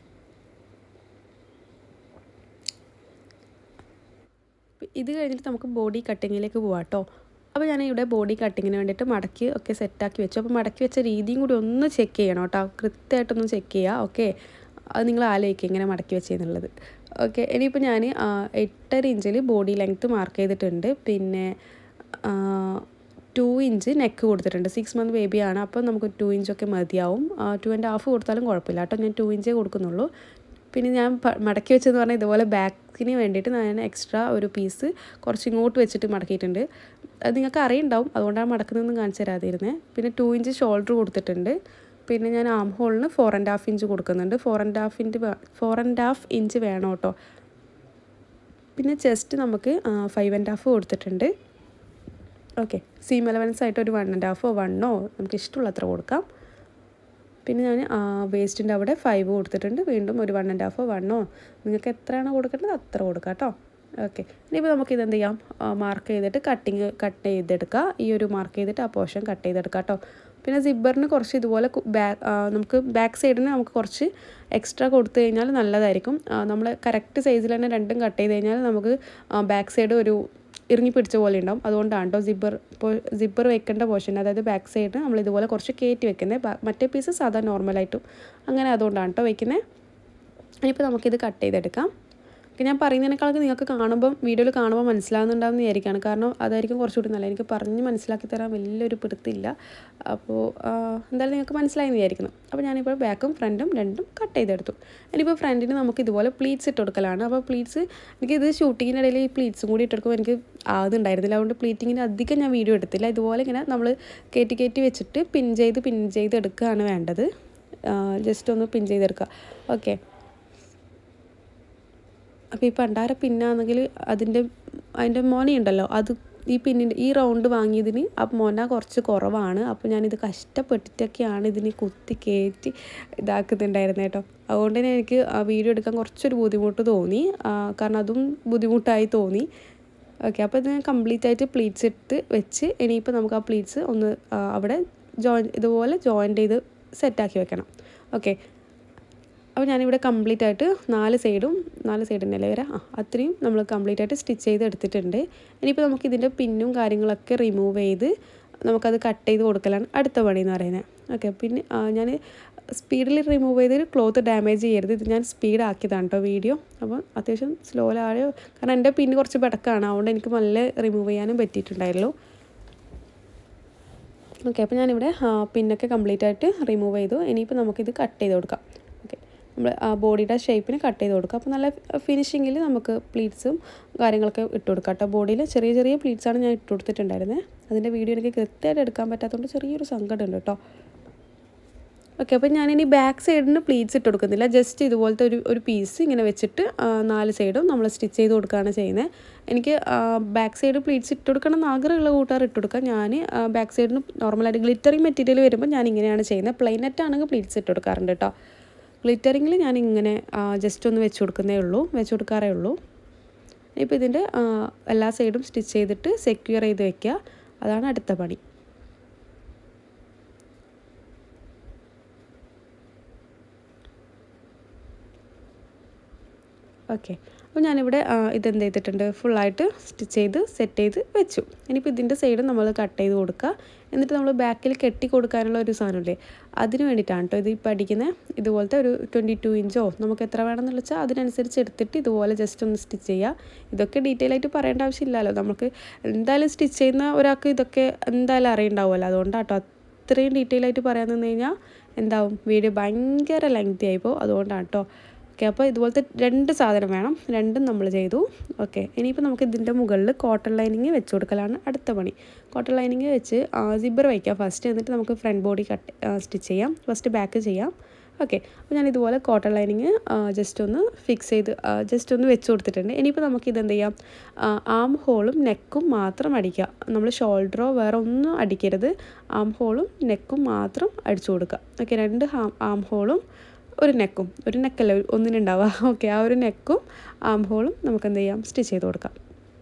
ഇത് കഴിഞ്ഞിട്ട് നമുക്ക് ബോഡി കട്ടിങ്ങിലേക്ക് പോവാം കേട്ടോ അപ്പോൾ ഞാൻ ഇവിടെ ബോഡി കട്ടിങ്ങിന് വേണ്ടിയിട്ട് മടക്കി ഒക്കെ സെറ്റാക്കി വെച്ചു അപ്പോൾ മടക്കി വെച്ച രീതിയും കൂടി ഒന്ന് ചെക്ക് ചെയ്യണം കേട്ടോ കൃത്യമായിട്ടൊന്ന് ചെക്ക് ചെയ്യുക ഓക്കെ അത് നിങ്ങൾ ആലോചിക്കുക ഇങ്ങനെ മടക്കി വെച്ചെന്നുള്ളത് ഓക്കെ ഇനിയിപ്പോൾ ഞാൻ എട്ടര ഇഞ്ചിൽ ബോഡി ലെങ്ത്ത് മാർക്ക് ചെയ്തിട്ടുണ്ട് പിന്നെ ടു ഇഞ്ച് നെക്ക് കൊടുത്തിട്ടുണ്ട് സിക്സ് മന്ത് ബേബിയാണ് അപ്പം നമുക്ക് ടു ഇഞ്ചൊക്കെ മതിയാവും ടു ആൻഡ് ഹാഫ് കൊടുത്താലും കുഴപ്പമില്ല കേട്ടോ ഞാൻ ടു ഇഞ്ചേ കൊടുക്കുന്നുള്ളൂ പിന്നെ ഞാൻ മടക്കി വെച്ചെന്ന് പറഞ്ഞാൽ ഇതുപോലെ ബാക്കിന് വേണ്ടിയിട്ട് ഞാൻ എക്സ്ട്രാ ഒരു പീസ് കുറച്ച് ഇങ്ങോട്ട് വെച്ചിട്ട് മടക്കിയിട്ടുണ്ട് അത് നിങ്ങൾക്ക് അറിയുണ്ടാവും അതുകൊണ്ടാണ് മടക്കുന്നതെന്ന് കാണിച്ചു തരാതിരുന്നത് പിന്നെ ടു ഇഞ്ച് ഷോൾഡർ കൊടുത്തിട്ടുണ്ട് പിന്നെ ഞാൻ ആം ഹോളിന് ഫോർ ആൻഡ് ഹാഫ് ഇഞ്ച് കൊടുക്കുന്നുണ്ട് four and half inch four and half inch വേണം കേട്ടോ പിന്നെ ചെസ്റ്റ് നമുക്ക് ഫൈവ് ആൻഡ് ഹാഫ് കൊടുത്തിട്ടുണ്ട് ഓക്കെ സീം അലവൻസ് ആയിട്ട് ഒരു വൺ ആൻഡ് ഹാഫോ വണ്ണോ നമുക്ക് ഇഷ്ടമുള്ളത്ര കൊടുക്കാം പിന്നെ ഞാൻ വേസ്റ്റിൻ്റെ അവിടെ ഫൈവ് കൊടുത്തിട്ടുണ്ട് വീണ്ടും ഒരു വൺ ആൻഡ് ഹാഫോ വണ്ണോ നിങ്ങൾക്ക് എത്രയാണോ കൊടുക്കേണ്ടത് അത്ര കൊടുക്കാം കേട്ടോ ഓക്കെ ഇനിയിപ്പോൾ നമുക്ക് ഇതെന്ത് ചെയ്യാം മാർക്ക് ചെയ്തിട്ട് കട്ടിങ് കട്ട് ചെയ്തെടുക്കുക ഈ ഒരു മാർക്ക് ചെയ്തിട്ട് ആ പോർഷൻ കട്ട് ചെയ്തെടുക്കാം കേട്ടോ പിന്നെ സിബ്ബറിന് കുറച്ച് ഇതുപോലെ ബാക്ക് നമുക്ക് ബാക്ക് സൈഡിന് നമുക്ക് കുറച്ച് എക്സ്ട്രാ കൊടുത്തു കഴിഞ്ഞാൽ നല്ലതായിരിക്കും നമ്മൾ കറക്റ്റ് സൈസിൽ തന്നെ രണ്ടും കട്ട് ചെയ്ത് കഴിഞ്ഞാൽ നമുക്ക് ബാക്ക് സൈഡ് ഒരു ഇറങ്ങി പിടിച്ച പോലെ ഉണ്ടാവും അതുകൊണ്ടാണ് കേട്ടോ സിബ്ബർ ഇപ്പോൾ സിബ്ബർ വെക്കേണ്ട പോർഷൻ അതായത് ബാക്ക് സൈഡ് നമ്മൾ ഇതുപോലെ കുറച്ച് കയറ്റി വെക്കുന്നത് മറ്റേ പീസ് സാധാ നോർമലായിട്ടും അങ്ങനെ അതുകൊണ്ടാണ് കേട്ടോ വെക്കുന്നത് ഇനിയിപ്പോൾ നമുക്കിത് കട്ട് ചെയ്തെടുക്കാം ഞാൻ പറയുന്നതിനേക്കാളൊക്കെ നിങ്ങൾക്ക് കാണുമ്പം വീഡിയോയിൽ കാണുമ്പോൾ മനസ്സിലാവുന്നുണ്ടാവുന്ന വിചാരിക്കുകയാണ് കാരണം അതായിരിക്കും കുറച്ചുകൂടി നല്ല എനിക്ക് പറഞ്ഞ് മനസ്സിലാക്കി തരാൻ വലിയൊരു പിടുത്തില്ല അപ്പോൾ എന്തായാലും നിങ്ങൾക്ക് മനസ്സിലായെന്ന് വിചാരിക്കുന്നു അപ്പോൾ ഞാനിപ്പോൾ ബാക്കും ഫ്രണ്ടും രണ്ടും കട്ട് ചെയ്തെടുത്തു ഇനിയിപ്പോൾ ഫ്രണ്ടിന് നമുക്ക് ഇതുപോലെ പ്ലീറ്റ്സ് ഇട്ട് കൊടുക്കലാണ് അപ്പോൾ പ്ലീറ്റ്സ് എനിക്കിത് ഷൂട്ടിങ്ങിൻ്റെ ഇടയിൽ ഈ പ്ലീറ്റ്സും കൂടി ഇട്ടെടുക്കുമ്പോൾ എനിക്ക് ആകുന്നുണ്ടായിരുന്നില്ല അതുകൊണ്ട് പ്ലീറ്റിങ്ങിന് അധികം ഞാൻ വീഡിയോ എടുത്തില്ല ഇതുപോലെ ഇങ്ങനെ നമ്മൾ കയറ്റി കയറ്റി വെച്ചിട്ട് പിൻ ചെയ്ത് പിൻ ചെയ്ത് എടുക്കുകയാണ് വേണ്ടത് ജസ്റ്റ് ഒന്ന് പിൻ ചെയ്തെടുക്കുക ഓക്കെ അപ്പോൾ ഈ പണ്ടാര പിന്നാണെങ്കിൽ അതിൻ്റെ അതിൻ്റെ മോനയുണ്ടല്ലോ അത് ഈ പിന്നിൻ്റെ ഈ റൗണ്ട് വാങ്ങിയതിന് ആ മൊന കുറച്ച് കുറവാണ് അപ്പോൾ ഞാനിത് കഷ്ടപ്പെട്ടിട്ടൊക്കെയാണ് ഇതിന് കുത്തി കയറ്റി ഇതാക്കുന്നുണ്ടായിരുന്നത് കേട്ടോ അതുകൊണ്ട് തന്നെ എനിക്ക് ആ വീഡിയോ എടുക്കാൻ കുറച്ചൊരു ബുദ്ധിമുട്ട് തോന്നി കാരണം അതും ബുദ്ധിമുട്ടായി തോന്നി ഓക്കെ അപ്പോൾ ഇത് കംപ്ലീറ്റ് ആയിട്ട് പ്ലീറ്റ്സ് ഇട്ട് വെച്ച് ഇനിയിപ്പോൾ നമുക്ക് ആ പ്ലീറ്റ്സ് ഒന്ന് അവിടെ ജോയിൻ ഇതുപോലെ ജോയിൻ ചെയ്ത് സെറ്റാക്കി വെക്കണം ഓക്കെ അപ്പോൾ ഞാനിവിടെ കംപ്ലീറ്റ് ആയിട്ട് നാല് സൈഡും നാല് സൈഡിൻ്റെ അല്ലേ വരാം ആ അത്രയും നമ്മൾ കംപ്ലീറ്റ് ആയിട്ട് സ്റ്റിച്ച് ചെയ്ത് എടുത്തിട്ടുണ്ട് ഇനിയിപ്പോൾ നമുക്ക് ഇതിൻ്റെ പിന്നും കാര്യങ്ങളൊക്കെ റിമൂവ് ചെയ്ത് നമുക്കത് കട്ട് ചെയ്ത് കൊടുക്കലാണ് അടുത്ത പണി എന്ന് പറയുന്നത് ഓക്കെ പിന്നെ ഞാൻ സ്പീഡിൽ റിമൂവ് ചെയ്ത് ക്ലോത്ത് ഡാമേജ് ചെയ്യരുത് ഇത് ഞാൻ സ്പീഡ് ആക്കിയതാണ് കേട്ടോ വീഡിയോ അപ്പോൾ അത്യാവശ്യം സ്ലോയിലായോ കാരണം എൻ്റെ പിന്ന് കുറച്ച് ബടക്കാണ് അതുകൊണ്ട് എനിക്ക് നല്ല റിമൂവ് ചെയ്യാനും പറ്റിയിട്ടുണ്ടായല്ലോ ഓക്കെ അപ്പോൾ ഞാനിവിടെ പിന്നൊക്കെ കംപ്ലീറ്റ് ആയിട്ട് റിമൂവ് ചെയ്തു ഇനിയിപ്പോൾ നമുക്കിത് കട്ട് ചെയ്ത് കൊടുക്കാം ഓക്കെ നമ്മൾ ആ ബോഡിയുടെ ഷേപ്പിന് കട്ട് ചെയ്ത് കൊടുക്കുക അപ്പോൾ നല്ല ഫിനിഷിങ്ങിൽ നമുക്ക് പ്ലീറ്റ്സും കാര്യങ്ങളൊക്കെ ഇട്ട് കൊടുക്കാം കേട്ടോ ബോഡിയിൽ ചെറിയ ചെറിയ പ്ലീറ്റ്സാണ് ഞാൻ ഇട്ട് കൊടുത്തിട്ടുണ്ടായിരുന്നത് അതിൻ്റെ വീഡിയോ എനിക്ക് കൃത്യമായിട്ട് എടുക്കാൻ പറ്റാത്തതുകൊണ്ട് ചെറിയൊരു സങ്കടം ഉണ്ട് കേട്ടോ ഓക്കെ അപ്പോൾ ഞാനിനി ബാക്ക് സൈഡിന് പ്ലീറ്റ്സ് ഇട്ട് കൊടുക്കുന്നില്ല ജസ്റ്റ് ഇതുപോലത്തെ ഒരു ഒരു പീസ് ഇങ്ങനെ വെച്ചിട്ട് നാല് സൈഡും നമ്മൾ സ്റ്റിച്ച് ചെയ്ത് കൊടുക്കുകയാണ് ചെയ്യുന്നത് എനിക്ക് ബാക്ക് സൈഡ് പ്ലീറ്റ്സ് ഇട്ട് കൊടുക്കണം എന്ന് ആഗ്രഹമുള്ള കൂട്ടുകാർ ഇട്ട് കൊടുക്കാം ഞാൻ ബാക്ക് സൈഡിന് നോർമലായിട്ട് ഗ്ലിറ്ററിങ് മെറ്റീരിയൽ വരുമ്പോൾ ഞാൻ ഇങ്ങനെയാണ് ചെയ്യുന്നത് പ്ലെയിൻ നെറ്റ് ആണെങ്കിൽ പ്ലീറ്റ്സ് ഇട്ട് കൊടുക്കാറുണ്ട് കേട്ടോ ഗ്ലിറ്ററിങ്ങിൽ ഞാൻ ഇങ്ങനെ ജസ്റ്റ് ഒന്ന് വെച്ച് കൊടുക്കുന്നേ ഉള്ളൂ വെച്ച് കൊടുക്കാറേ ഉള്ളൂ ഇപ്പോൾ ഇതിൻ്റെ എല്ലാ സൈഡും സ്റ്റിച്ച് ചെയ്തിട്ട് സെക്യൂർ ചെയ്ത് വെക്കുക അതാണ് അടുത്ത പണി ഓക്കെ അപ്പോൾ ഞാനിവിടെ ഇതെന്ത് ചെയ്തിട്ടുണ്ട് ഫുള്ളായിട്ട് സ്റ്റിച്ച് ചെയ്ത് സെറ്റ് ചെയ്ത് വെച്ചു ഇനിയിപ്പോൾ ഇതിൻ്റെ സൈഡ് നമ്മൾ കട്ട് ചെയ്ത് കൊടുക്കുക എന്നിട്ട് നമ്മൾ ബാക്കിൽ കെട്ടി കൊടുക്കാനുള്ള ഒരു സാധനമില്ലേ അതിന് വേണ്ടിയിട്ടാണ് കേട്ടോ ഇത് ഇപ്പോൾ അടിക്കുന്നത് ഇതുപോലത്തെ ഒരു ട്വൻറ്റി ടു ഇഞ്ചോ നമുക്ക് എത്ര വേണമെന്ന് വെച്ചാൽ അതിനനുസരിച്ച് എടുത്തിട്ട് ഇതുപോലെ ജസ്റ്റ് ഒന്ന് സ്റ്റിച്ച് ചെയ്യുക ഇതൊക്കെ ഡീറ്റെയിൽ ആയിട്ട് പറയേണ്ട ആവശ്യമില്ലല്ലോ നമുക്ക് എന്തായാലും സ്റ്റിച്ച് ചെയ്യുന്ന ഒരാൾക്ക് ഇതൊക്കെ എന്തായാലും അറിയണ്ടാവുമല്ലോ അതുകൊണ്ടാണ് കേട്ടോ അത്രയും ഡീറ്റെയിൽ ആയിട്ട് പറയാൻ നിന്ന് കഴിഞ്ഞാൽ എന്താവും വീഡിയോ ഭയങ്കര ലെങ്തി ആയിപ്പോൾ അതുകൊണ്ടാണ് കേട്ടോ ഓക്കെ അപ്പോൾ ഇതുപോലത്തെ രണ്ട് സാധനം വേണം രണ്ടും നമ്മൾ ചെയ്തു ഓക്കെ ഇനിയിപ്പോൾ നമുക്ക് ഇതിൻ്റെ മുകളിൽ കോട്ടൺ ലൈനിങ് വെച്ച് കൊടുക്കലാണ് അടുത്ത പണി കോട്ടൺ ലൈനിങ് വെച്ച് സിബ്ബർ വയ്ക്കാം ഫസ്റ്റ് എന്നിട്ട് നമുക്ക് ഫ്രണ്ട് ബോഡി കട്ട് സ്റ്റിച്ച് ചെയ്യാം ഫസ്റ്റ് ബാക്ക് ചെയ്യാം ഓക്കെ അപ്പോൾ ഞാൻ ഇതുപോലെ കോട്ടൺ ലൈനിങ് ജസ്റ്റ് ഒന്ന് ഫിക്സ് ചെയ്ത് ജസ്റ്റ് ഒന്ന് വെച്ച് കൊടുത്തിട്ടുണ്ട് ഇനിയിപ്പോൾ നമുക്ക് ഇതെന്ത് ചെയ്യാം ആം ഹോളും നെക്കും മാത്രം അടിക്കുക നമ്മൾ ഷോൾഡറോ വേറെ ഒന്നും അടിക്കരുത് ആം ഹോളും നെക്കും മാത്രം അടിച്ചു കൊടുക്കുക ഓക്കെ രണ്ട് ആം ഹോളും ഒരു നെക്കും ഒരു നെക്കല്ല ഒന്നിനുണ്ടാവുക ഓക്കെ ആ ഒരു നെക്കും ആം ഹോളും നമുക്ക് എന്ത് ചെയ്യാം സ്റ്റിച്ച് ചെയ്ത് കൊടുക്കാം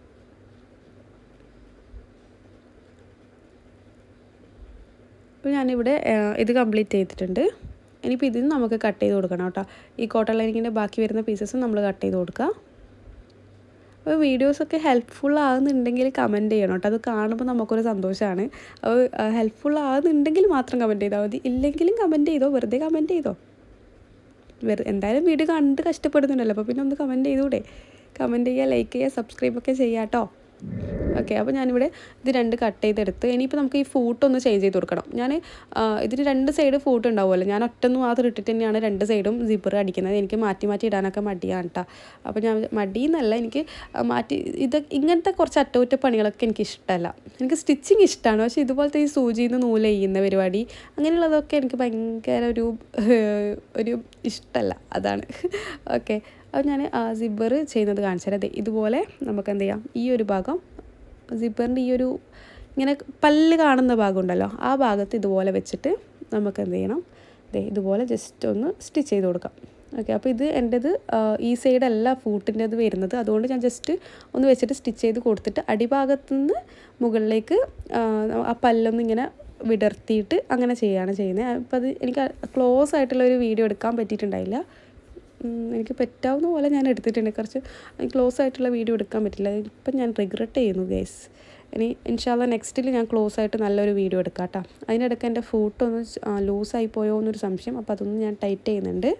അപ്പോൾ ഞാനിവിടെ ഇത് കംപ്ലീറ്റ് ചെയ്തിട്ടുണ്ട് ഇനിയിപ്പോൾ ഇതിന് നമുക്ക് കട്ട് ചെയ്ത് കൊടുക്കണം കേട്ടോ ഈ കോട്ടൺ ലൈനിങ്ങിൻ്റെ ബാക്കി വരുന്ന പീസസും നമ്മൾ കട്ട് ചെയ്ത് കൊടുക്കുക അപ്പോൾ വീഡിയോസൊക്കെ ഹെൽപ്ഫുൾ ആകുന്നുണ്ടെങ്കിൽ കമൻറ്റ് ചെയ്യണം കേട്ടോ അത് കാണുമ്പോൾ നമുക്കൊരു സന്തോഷമാണ് അപ്പോൾ ഹെൽപ്ഫുൾ ആകുന്നുണ്ടെങ്കിൽ മാത്രം കമൻറ്റ് ചെയ്താൽ മതി ഇല്ലെങ്കിലും കമൻറ്റ് ചെയ്തോ വെറുതെ കമൻറ്റ് ചെയ്തോ വെറു എന്തായാലും വീഡിയോ കണ്ട് കഷ്ടപ്പെടുന്നുണ്ടല്ലോ അപ്പോൾ പിന്നെ ഒന്ന് കമൻറ്റ് ചെയ്തൂടെ കമൻറ്റ് ചെയ്യുക ലൈക്ക് ചെയ്യുക സബ്സ്ക്രൈബ് ഒക്കെ ചെയ്യുക കേട്ടോ ഓക്കെ അപ്പോൾ ഞാനിവിടെ ഇത് രണ്ട് കട്ട് ചെയ്തെടുത്ത് ഇനിയിപ്പോൾ നമുക്ക് ഈ ഫൂട്ട് ഒന്ന് ചേഞ്ച് ചെയ്ത് കൊടുക്കണം ഞാൻ ഇതിന് രണ്ട് സൈഡ് ഫൂട്ട് ഉണ്ടാവുമല്ലോ ഞാൻ ഒറ്റൊന്ന് മാത്രം ഇട്ടിട്ട് തന്നെയാണ് രണ്ട് സൈഡും സിബർ അടിക്കുന്നത് എനിക്ക് മാറ്റി മാറ്റി ഇടാനൊക്കെ മടിയാണ് കേട്ടോ അപ്പോൾ ഞാൻ മടി എന്നല്ല എനിക്ക് മാറ്റി ഇത് ഇങ്ങനത്തെ കുറച്ച് അറ്റകുറ്റപ്പണികളൊക്കെ എനിക്ക് ഇഷ്ടമല്ല എനിക്ക് സ്റ്റിച്ചിങ് ഇഷ്ടമാണ് പക്ഷേ ഇതുപോലത്തെ ഈ സൂചിയിൽ നിന്ന് നൂല് ചെയ്യുന്ന പരിപാടി അങ്ങനെയുള്ളതൊക്കെ എനിക്ക് ഭയങ്കര ഒരു ഒരു ഇഷ്ടമല്ല അതാണ് ഓക്കെ അപ്പോൾ ഞാൻ സിബർ ചെയ്യുന്നത് കാണിച്ചു തരാം ഇതുപോലെ നമുക്ക് എന്ത് ചെയ്യാം ഈ ഒരു ഭാഗം സിബറിൻ്റെ ഈ ഒരു ഇങ്ങനെ പല്ല് കാണുന്ന ഭാഗം ഉണ്ടല്ലോ ആ ഭാഗത്ത് ഇതുപോലെ വെച്ചിട്ട് നമുക്ക് എന്ത് ചെയ്യണം ദേ ഇതുപോലെ ജസ്റ്റ് ഒന്ന് സ്റ്റിച്ച് ചെയ്ത് കൊടുക്കാം ഓക്കെ അപ്പോൾ ഇത് എൻ്റെത് ഈ സൈഡല്ല ഫൂട്ടിൻ്റെത് വരുന്നത് അതുകൊണ്ട് ഞാൻ ജസ്റ്റ് ഒന്ന് വെച്ചിട്ട് സ്റ്റിച്ച് ചെയ്ത് കൊടുത്തിട്ട് അടിഭാഗത്തു നിന്ന് മുകളിലേക്ക് ആ പല്ലൊന്ന് ഇങ്ങനെ വിടർത്തിയിട്ട് അങ്ങനെ ചെയ്യുകയാണ് ചെയ്യുന്നത് അപ്പോൾ അത് എനിക്ക് ക്ലോസ് ആയിട്ടുള്ള ഒരു വീഡിയോ എടുക്കാൻ പറ്റിയിട്ടുണ്ടായില്ല എനിക്ക് പറ്റാവുന്ന പോലെ ഞാൻ എടുത്തിട്ടുണ്ട് കുറച്ച് ക്ലോസ് ആയിട്ടുള്ള വീഡിയോ എടുക്കാൻ പറ്റില്ല ഇപ്പം ഞാൻ റിഗ്രറ്റ് ചെയ്യുന്നു ഗൈസ് ഇനി ഇൻഷാല്ല നെക്സ്റ്റിൽ ഞാൻ ക്ലോസ് ആയിട്ട് നല്ലൊരു വീഡിയോ എടുക്കാം കേട്ടോ അതിനിടയ്ക്ക് എൻ്റെ ഫോട്ടോ ഒന്ന് ലൂസായി പോയോ എന്നൊരു സംശയം അപ്പോൾ അതൊന്ന് ഞാൻ ടൈറ്റ് ചെയ്യുന്നുണ്ട്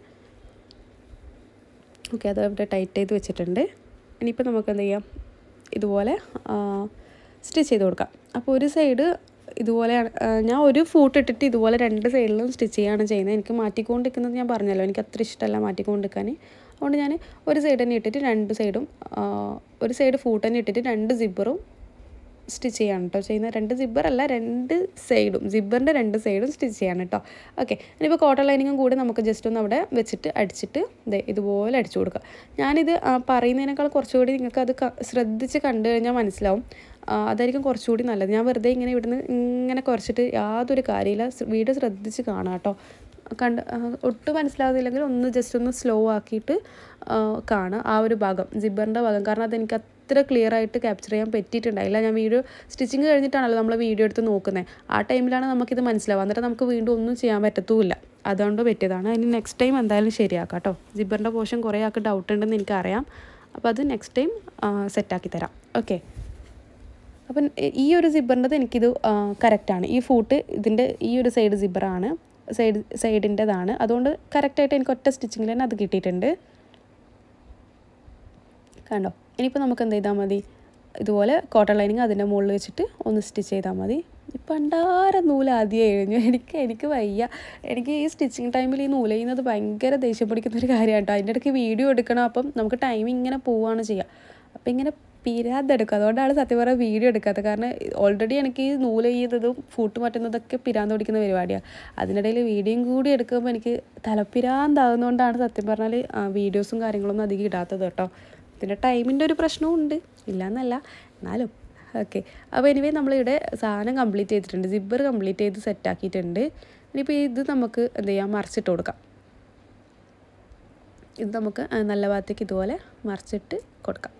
ഓക്കെ അത് ഇവിടെ ടൈറ്റ് ചെയ്ത് വെച്ചിട്ടുണ്ട് ഇനിയിപ്പോൾ നമുക്ക് എന്ത് ചെയ്യാം ഇതുപോലെ സ്റ്റിച്ച് ചെയ്ത് കൊടുക്കാം അപ്പോൾ ഒരു സൈഡ് ഇതുപോലെ ഞാൻ ഒരു ഫൂട്ട് ഇട്ടിട്ട് ഇതുപോലെ രണ്ട് സൈഡിലും സ്റ്റിച്ച് ചെയ്യുകയാണ് ചെയ്യുന്നത് എനിക്ക് മാറ്റിക്കൊണ്ടിരിക്കുന്നത് ഞാൻ പറഞ്ഞല്ലോ എനിക്ക് അത്ര ഇഷ്ടമല്ല മാറ്റിക്കൊണ്ടിരിക്കാൻ അതുകൊണ്ട് ഞാൻ ഒരു സൈഡ് തന്നെ ഇട്ടിട്ട് രണ്ട് സൈഡും ഒരു സൈഡ് ഫൂട്ട് തന്നെ ഇട്ടിട്ട് രണ്ട് സിബറും സ്റ്റിച്ച് ചെയ്യാണ് കേട്ടോ ചെയ്യുന്നത് രണ്ട് സിബ്ബർ അല്ല രണ്ട് സൈഡും സിബ്ബറിൻ്റെ രണ്ട് സൈഡും സ്റ്റിച്ച് ചെയ്യാണ് കേട്ടോ ഓക്കെ ഇനിയിപ്പോൾ കോട്ടൺ ലൈനിങ്ങും കൂടി നമുക്ക് ജസ്റ്റ് ഒന്ന് അവിടെ വെച്ചിട്ട് അടിച്ചിട്ട് ദേ ഇതുപോലെ അടിച്ചു കൊടുക്കുക ഞാനിത് പറയുന്നതിനേക്കാൾ കുറച്ചുകൂടി നിങ്ങൾക്ക് അത് ശ്രദ്ധിച്ച് കണ്ടു കഴിഞ്ഞാൽ മനസ്സിലാവും അതായിരിക്കും കുറച്ചുകൂടി നല്ലത് ഞാൻ വെറുതെ ഇങ്ങനെ ഇവിടുന്ന് ഇങ്ങനെ കുറച്ചിട്ട് യാതൊരു കാര്യമില്ല വീഡിയോ ശ്രദ്ധിച്ച് കാണാം കേട്ടോ കണ്ട് ഒട്ടും മനസ്സിലാകുന്നില്ലെങ്കിൽ ഒന്ന് ജസ്റ്റ് ഒന്ന് സ്ലോ ആക്കിയിട്ട് കാണുക ആ ഒരു ഭാഗം സിബറിൻ്റെ ഭാഗം കാരണം അതെനിക്ക് അത്ര ക്ലിയർ ആയിട്ട് ക്യാപ്ചർ ചെയ്യാൻ പറ്റിയിട്ടുണ്ടായില്ല ഞാൻ വീഡിയോ സ്റ്റിച്ചിങ് കഴിഞ്ഞിട്ടാണല്ലോ നമ്മൾ വീഡിയോ എടുത്ത് നോക്കുന്നത് ആ ടൈമിലാണ് നമുക്കിത് മനസ്സിലാവുക അന്നേരം നമുക്ക് വീണ്ടും ഒന്നും ചെയ്യാൻ പറ്റത്തുമില്ല അതുകൊണ്ട് പറ്റിയതാണ് ഇനി നെക്സ്റ്റ് ടൈം എന്തായാലും ശരിയാക്കാം കേട്ടോ സിബറിൻ്റെ പോർഷൻ കുറേ ആൾക്ക് ഡൗട്ട് ഉണ്ടെന്ന് എനിക്കറിയാം അപ്പോൾ അത് നെക്സ്റ്റ് ടൈം സെറ്റാക്കി തരാം ഓക്കെ അപ്പം ഈ ഒരു സിബറിൻ്റെത് എനിക്കിത് കറക്റ്റാണ് ഈ ഫൂട്ട് ഇതിൻ്റെ ഈ ഒരു സൈഡ് സിബറാണ് സൈഡ് സൈഡിൻ്റെതാണ് അതുകൊണ്ട് കറക്റ്റായിട്ട് എനിക്ക് ഒറ്റ സ്റ്റിച്ചിങ്ങിൽ തന്നെ അത് കിട്ടിയിട്ടുണ്ട് കണ്ടോ ഇനിയിപ്പോൾ നമുക്ക് എന്ത് ചെയ്താൽ മതി ഇതുപോലെ കോട്ടൺ ലൈനിങ് അതിൻ്റെ മുകളിൽ വെച്ചിട്ട് ഒന്ന് സ്റ്റിച്ച് ചെയ്താൽ മതി പണ്ടാര നൂല് ആദ്യം എഴിഞ്ഞു എനിക്ക് എനിക്ക് വയ്യ എനിക്ക് ഈ സ്റ്റിച്ചിങ് ടൈമിൽ ഈ നൂല് ചെയ്യുന്നത് ഭയങ്കര ദേഷ്യം പിടിക്കുന്ന ഒരു കാര്യമാണ് കേട്ടോ അതിൻ്റെ ഇടയ്ക്ക് വീഡിയോ എടുക്കണം അപ്പം നമുക്ക് ടൈം ഇങ്ങനെ പോവുകയാണ് ചെയ്യുക അപ്പം ഇങ്ങനെ പിരാന്തെടുക്കും അതുകൊണ്ടാണ് സത്യം പറഞ്ഞാൽ വീഡിയോ എടുക്കാത്തത് കാരണം ഓൾറെഡി എനിക്ക് ഈ നൂല് ചെയ്യുന്നതും ഫൂട്ട് മാറ്റുന്നതൊക്കെ പിരാന്ത് പിടിക്കുന്ന പരിപാടിയാണ് അതിനിടയിൽ വീഡിയോയും കൂടി എടുക്കുമ്പോൾ എനിക്ക് തലപ്പിരാന്താകുന്നതുകൊണ്ടാണ് സത്യം പറഞ്ഞാൽ വീഡിയോസും കാര്യങ്ങളൊന്നും അധികം ഇടാത്തത് കേട്ടോ ഇതിൻ്റെ ടൈമിൻ്റെ ഒരു പ്രശ്നവും ഉണ്ട് ഇല്ലയെന്നല്ല എന്നാലും ഓക്കെ അപ്പോൾ എനിവേ നമ്മളിവിടെ സാധനം കംപ്ലീറ്റ് ചെയ്തിട്ടുണ്ട് സിബ്ബർ കംപ്ലീറ്റ് ചെയ്ത് സെറ്റാക്കിയിട്ടുണ്ട് ഇനിയിപ്പോൾ ഇത് നമുക്ക് എന്ത് ചെയ്യാം മറിച്ചിട്ട് കൊടുക്കാം ഇത് നമുക്ക് നല്ല ഭാഗത്തേക്ക് ഇതുപോലെ മറിച്ചിട്ട് കൊടുക്കാം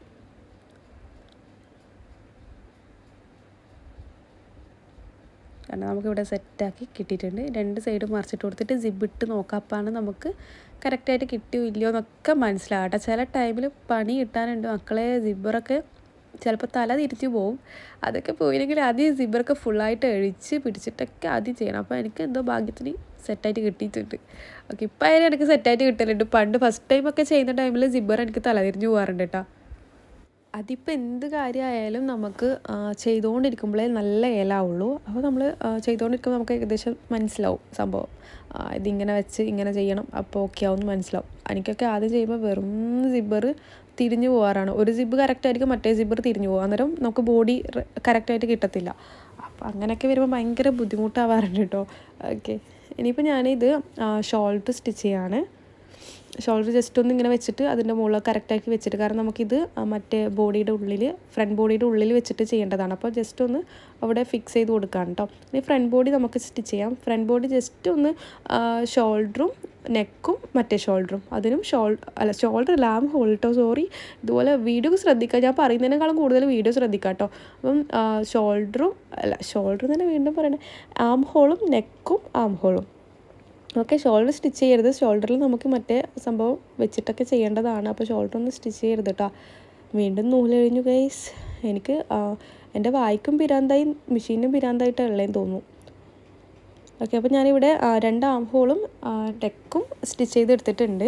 കാരണം നമുക്കിവിടെ സെറ്റാക്കി കിട്ടിയിട്ടുണ്ട് രണ്ട് സൈഡും മറിച്ചിട്ട് കൊടുത്തിട്ട് സിബിട്ട് നോക്കാം അപ്പാണ് നമുക്ക് കറക്റ്റായിട്ട് കിട്ടിയോ ഇല്ലയോ എന്നൊക്കെ മനസ്സിലാകട്ടെ ചില ടൈമിൽ പണി കിട്ടാനുണ്ട് മക്കളെ സിബറൊക്കെ ചിലപ്പോൾ തല തിരിച്ചു പോവും അതൊക്കെ പോയില്ലെങ്കിൽ ആദ്യം സിബറൊക്കെ ഫുള്ളായിട്ട് അഴിച്ച് പിടിച്ചിട്ടൊക്കെ ആദ്യം ചെയ്യണം അപ്പോൾ എനിക്ക് എന്തോ ഭാഗ്യത്തിന് സെറ്റായിട്ട് കിട്ടിയിട്ടുണ്ട് ഓക്കെ ഇപ്പം അതിന് എനിക്ക് സെറ്റായിട്ട് കിട്ടലുണ്ട് പണ്ട് ഫസ്റ്റ് ടൈമൊക്കെ ചെയ്യുന്ന ടൈമിൽ സിബർ എനിക്ക് തല തിരിഞ്ഞു പോകാറുണ്ട് കേട്ടോ അതിപ്പോൾ എന്ത് കാര്യമായാലും നമുക്ക് ചെയ്തുകൊണ്ടിരിക്കുമ്പോഴേ നല്ല ഇലാവുള്ളൂ അപ്പോൾ നമ്മൾ ചെയ്തുകൊണ്ടിരിക്കുമ്പോൾ നമുക്ക് ഏകദേശം മനസ്സിലാവും സംഭവം ഇതിങ്ങനെ വെച്ച് ഇങ്ങനെ ചെയ്യണം അപ്പോൾ ഓക്കെ ആവും മനസ്സിലാവും എനിക്കൊക്കെ ആദ്യം ചെയ്യുമ്പോൾ വെറും സിബ്ബർ തിരിഞ്ഞു പോകാറാണ് ഒരു സിബ് കറക്റ്റായിരിക്കും മറ്റേ സിബ്ബർ തിരിഞ്ഞു പോകും അന്നേരം നമുക്ക് ബോഡി കറക്റ്റായിട്ട് കിട്ടത്തില്ല അപ്പോൾ അങ്ങനെയൊക്കെ വരുമ്പോൾ ഭയങ്കര ബുദ്ധിമുട്ടാവാറുണ്ട് കേട്ടോ ഓക്കെ ഇനിയിപ്പോൾ ഞാനിത് ഷോൾഡർ സ്റ്റിച്ച് ചെയ്യാണ് ഷോൾഡർ ജസ്റ്റ് ഒന്ന് ഇങ്ങനെ വെച്ചിട്ട് അതിൻ്റെ മുകളിൽ കറക്റ്റാക്കി വെച്ചിട്ട് കാരണം നമുക്കിത് മറ്റേ ബോഡിയുടെ ഉള്ളിൽ ഫ്രണ്ട് ബോഡിയുടെ ഉള്ളിൽ വെച്ചിട്ട് ചെയ്യേണ്ടതാണ് അപ്പോൾ ജസ്റ്റ് ഒന്ന് അവിടെ ഫിക്സ് ചെയ്ത് കൊടുക്കാം കേട്ടോ ഇനി ഫ്രണ്ട് ബോഡി നമുക്ക് സ്റ്റിച്ച് ചെയ്യാം ഫ്രണ്ട് ബോഡി ജസ്റ്റ് ഒന്ന് ഷോൾഡറും നെക്കും മറ്റേ ഷോൾഡറും അതിനും ഷോൾ അല്ല ഷോൾഡർ അല്ല ആം ഹോൾട്ടോ സോറി ഇതുപോലെ വീഡിയോ ശ്രദ്ധിക്കുക ഞാൻ പറയുന്നതിനേക്കാളും കൂടുതൽ വീഡിയോ ശ്രദ്ധിക്കാം കേട്ടോ അപ്പം ഷോൾഡറും അല്ല ഷോൾഡർ തന്നെ വീണ്ടും പറയണേ ആം ഹോളും നെക്കും ആം ഹോളും ഓക്കെ ഷോൾഡർ സ്റ്റിച്ച് ചെയ്യരുത് ഷോൾഡറിൽ നമുക്ക് മറ്റേ സംഭവം വെച്ചിട്ടൊക്കെ ചെയ്യേണ്ടതാണ് അപ്പോൾ ഷോൾഡർ ഒന്ന് സ്റ്റിച്ച് ചെയ്യരുത് കേട്ടോ വീണ്ടും നൂലഴിഞ്ഞു ഗൈസ് എനിക്ക് എൻ്റെ വായിക്കും പിരാന്തായി മെഷീനും പിരാന്തായിട്ട് ഉള്ളതെന്ന് തോന്നുന്നു ഓക്കെ അപ്പോൾ ഞാനിവിടെ രണ്ട് ആം ഹോളും ടെക്കും സ്റ്റിച്ച് ചെയ്തെടുത്തിട്ടുണ്ട്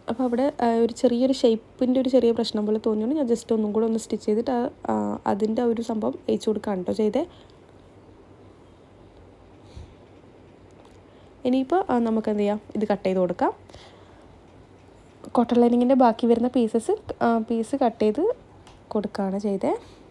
അപ്പോൾ അവിടെ ആ, ഒരു ചെറിയൊരു ഷേപ്പിൻ്റെ ഒരു ചെറിയ പ്രശ്നം പോലെ തോന്നിയോണ്ട് ഞാൻ ജസ്റ്റ് ഒന്നും കൂടെ ഒന്ന് സ്റ്റിച്ച് ചെയ്തിട്ട് ആ, ആ, അതിൻ്റെ ആ ഒരു സംഭവം അയച്ചു കൊടുക്കുകയാണ് കേട്ടോ ചെയ്തേ ഇനിയിപ്പോൾ ആ, നമുക്ക് എന്ത് ചെയ്യാം ഇത് കട്ട് ചെയ്ത് കൊടുക്കാം കോട്ടൺ ലൈനിങ്ങിൻ്റെ ബാക്കി വരുന്ന പീസസ് പീസ് കട്ട് ചെയ്ത് കൊടുക്കുകയാണ് ചെയ്തേ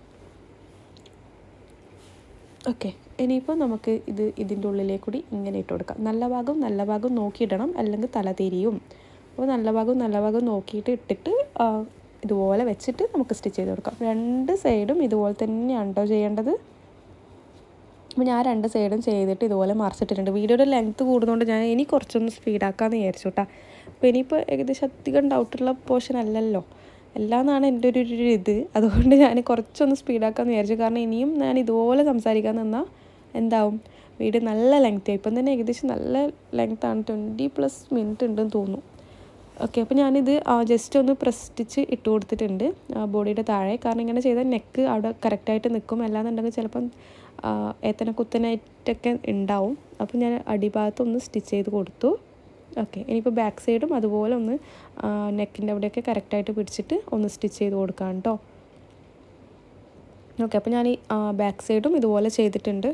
ഓക്കെ ഇനിയിപ്പോൾ നമുക്ക് ഇത് ഇതിൻ്റെ ഉള്ളിലേക്ക് കൂടി ഇങ്ങനെ ഇട്ട് കൊടുക്കാം നല്ല ഭാഗം നല്ല ഭാഗം നോക്കിയിടണം അല്ലെങ്കിൽ തല തിരിയും അപ്പോൾ നല്ല ഭാഗം നല്ല ഭാഗം നോക്കിയിട്ട് ഇട്ടിട്ട് ആ, ഇതുപോലെ വെച്ചിട്ട് നമുക്ക് സ്റ്റിച്ച് ചെയ്ത് കൊടുക്കാം രണ്ട് സൈഡും ഇതുപോലെ തന്നെയാണ് കേട്ടോ ചെയ്യേണ്ടത് അപ്പോൾ ഞാൻ രണ്ട് സൈഡും ചെയ്തിട്ട് ഇതുപോലെ മറിച്ചിട്ടിട്ടുണ്ട് വീഡിയോയുടെ ലെങ്ത്ത് കൂടുന്നതുകൊണ്ട് ഞാൻ ഇനി കുറച്ചൊന്ന് സ്പീഡാക്കാമെന്ന് വിചാരിച്ചു കേട്ടോ അപ്പോൾ ഇനിയിപ്പോൾ ഏകദേശം അധികം ഡൗട്ടുള്ള പോർഷൻ അല്ലല്ലോ എല്ലാന്നാണ് എൻ്റെ ഒരു ഒരു ഇത് അതുകൊണ്ട് ഞാൻ കുറച്ചൊന്ന് സ്പീഡാക്കാമെന്ന് വിചാരിച്ചു കാരണം ഇനിയും ഞാൻ ഇതുപോലെ സംസാരിക്കാൻ നിന്നാൽ എന്താവും വീഡിയോ നല്ല ലെങ്ത് ആയി ഇപ്പം തന്നെ ഏകദേശം നല്ല ലെങ്ത്താണ് ട്വൻറ്റി പ്ലസ് മിനിറ്റ് ഉണ്ടെന്ന് തോന്നുന്നു ഓക്കെ അപ്പോൾ ഞാനിത് ജസ്റ്റ് ഒന്ന് പ്രസ് സ്റ്റിച്ച് ഇട്ട് കൊടുത്തിട്ടുണ്ട് ബോഡിയുടെ താഴെ കാരണം ഇങ്ങനെ ചെയ്താൽ നെക്ക് അവിടെ കറക്റ്റായിട്ട് നിൽക്കും അല്ലാന്നുണ്ടെങ്കിൽ ചിലപ്പം ആ, ഏത്തന കുത്തനായിട്ടൊക്കെ ഉണ്ടാവും അപ്പോൾ ഞാൻ അടിഭാഗത്ത് ഒന്ന് സ്റ്റിച്ച് ചെയ്ത് കൊടുത്തു ഓക്കെ ഇനിയിപ്പോൾ ബാക്ക് സൈഡും അതുപോലെ ഒന്ന് നെക്കിൻ്റെ അവിടെയൊക്കെ കറക്റ്റായിട്ട് പിടിച്ചിട്ട് ഒന്ന് സ്റ്റിച്ച് ചെയ്ത് കൊടുക്കാം കേട്ടോ ഓക്കെ അപ്പോൾ ഞാൻ ഈ ബാക്ക് സൈഡും ഇതുപോലെ ചെയ്തിട്ടുണ്ട്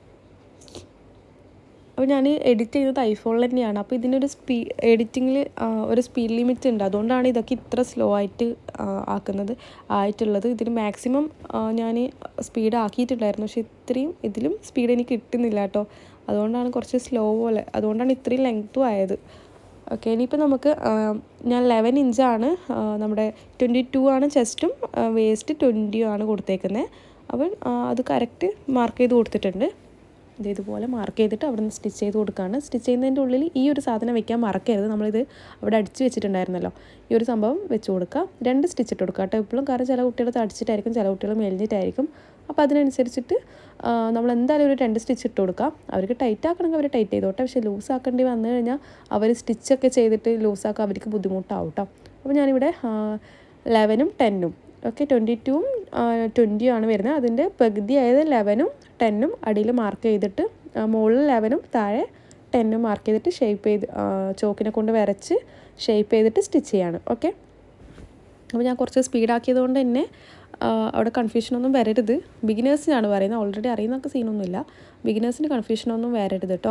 അപ്പോൾ ഞാൻ എഡിറ്റ് ചെയ്യുന്നത് ഐഫോണിൽ തന്നെയാണ് അപ്പോൾ ഇതിനൊരു സ്പീ എഡിറ്റിങ്ങിൽ ഒരു സ്പീഡ് ലിമിറ്റ് ഉണ്ട് അതുകൊണ്ടാണ് ഇതൊക്കെ ഇത്ര സ്ലോ ആയിട്ട് ആ, ആക്കുന്നത് ആയിട്ടുള്ളത് ഇതിന് മാക്സിമം ഞാൻ സ്പീഡ് ആക്കിയിട്ടുണ്ടായിരുന്നു പക്ഷേ ഇത്രയും ഇതിലും സ്പീഡ് എനിക്ക് കിട്ടുന്നില്ല കേട്ടോ അതുകൊണ്ടാണ് കുറച്ച് സ്ലോ പോലെ അതുകൊണ്ടാണ് ഇത്രയും ലെങ്ത്തും ആയത് ഓക്കെ ഇനിയിപ്പോൾ നമുക്ക് ആ, ഞാൻ ലെവൻ ഇഞ്ചാണ് നമ്മുടെ ട്വൻറ്റി ടു ആണ് ചെസ്റ്റും വേസ്റ്റ് ട്വൻറ്റിയും ആണ് കൊടുത്തേക്കുന്നത് അപ്പം ആ, അത് കറക്റ്റ് മാർക്ക് ചെയ്ത് കൊടുത്തിട്ടുണ്ട് ഇത് ഇതുപോലെ മാർക്ക് ചെയ്തിട്ട് അവിടെ നിന്ന് സ്റ്റിച്ച് ചെയ്ത് കൊടുക്കുകയാണ് സ്റ്റിച്ച് ചെയ്യുന്നതിൻ്റെ ഉള്ളിൽ ഈ ഒരു സാധനം വെക്കാൻ മറക്കരുത് നമ്മളിത് അവിടെ അടിച്ച് വെച്ചിട്ടുണ്ടായിരുന്നല്ലോ ഈ ഒരു സംഭവം വെച്ച് കൊടുക്കുക രണ്ട് സ്റ്റിച്ച് ഇട്ട് കൊടുക്കുക കേട്ടോ എപ്പോഴും കാരണം ചില കുട്ടികൾ തടിച്ചിട്ടായിരിക്കും ചില കുട്ടികൾ മെലിഞ്ഞിട്ടായിരിക്കും അപ്പോൾ അതിനനുസരിച്ചിട്ട് ആ, നമ്മൾ എന്തായാലും ഒരു രണ്ട് സ്റ്റിച്ച് ഇട്ട് കൊടുക്കാം അവർക്ക് ടൈറ്റ് ആക്കണമെങ്കിൽ അവർ ടൈറ്റ് ചെയ്തോട്ടെ പക്ഷേ ലൂസ് ആക്കേണ്ടി വന്നു കഴിഞ്ഞാൽ അവർ സ്റ്റിച്ചൊക്കെ ചെയ്തിട്ട് ലൂസാക്കാൻ അവർക്ക് ബുദ്ധിമുട്ടാവും കേട്ടോ അപ്പോൾ ഞാനിവിടെ ലെവനും ടെന്നും ഓക്കെ ട്വൻറ്റി ടൂവും ട്വൻറ്റിയും ആണ് വരുന്നത് അതിൻ്റെ പകുതി ആയത് ലെവനും ടെന്നും അടിയിൽ മാർക്ക് ചെയ്തിട്ട് ആ, മുകളിൽ ലെവനും താഴെ ടെന്നും മാർക്ക് ചെയ്തിട്ട് ഷേപ്പ് ചെയ്ത് ആ, ചോക്കിനെ കൊണ്ട് വരച്ച് ഷേപ്പ് ചെയ്തിട്ട് സ്റ്റിച്ച് ചെയ്യാണ് ഓക്കെ അപ്പോൾ ഞാൻ കുറച്ച് സ്പീഡാക്കിയത് കൊണ്ട് തന്നെ ആ, അവിടെ കൺഫ്യൂഷനൊന്നും വരരുത് ബിഗിനേഴ്സിനാണ് പറയുന്നത് ഓൾറെഡി അറിയുന്നൊക്കെ സീനൊന്നുമില്ല ബിഗിനേഴ്സിന് കൺഫ്യൂഷനൊന്നും വരരുത് കേട്ടോ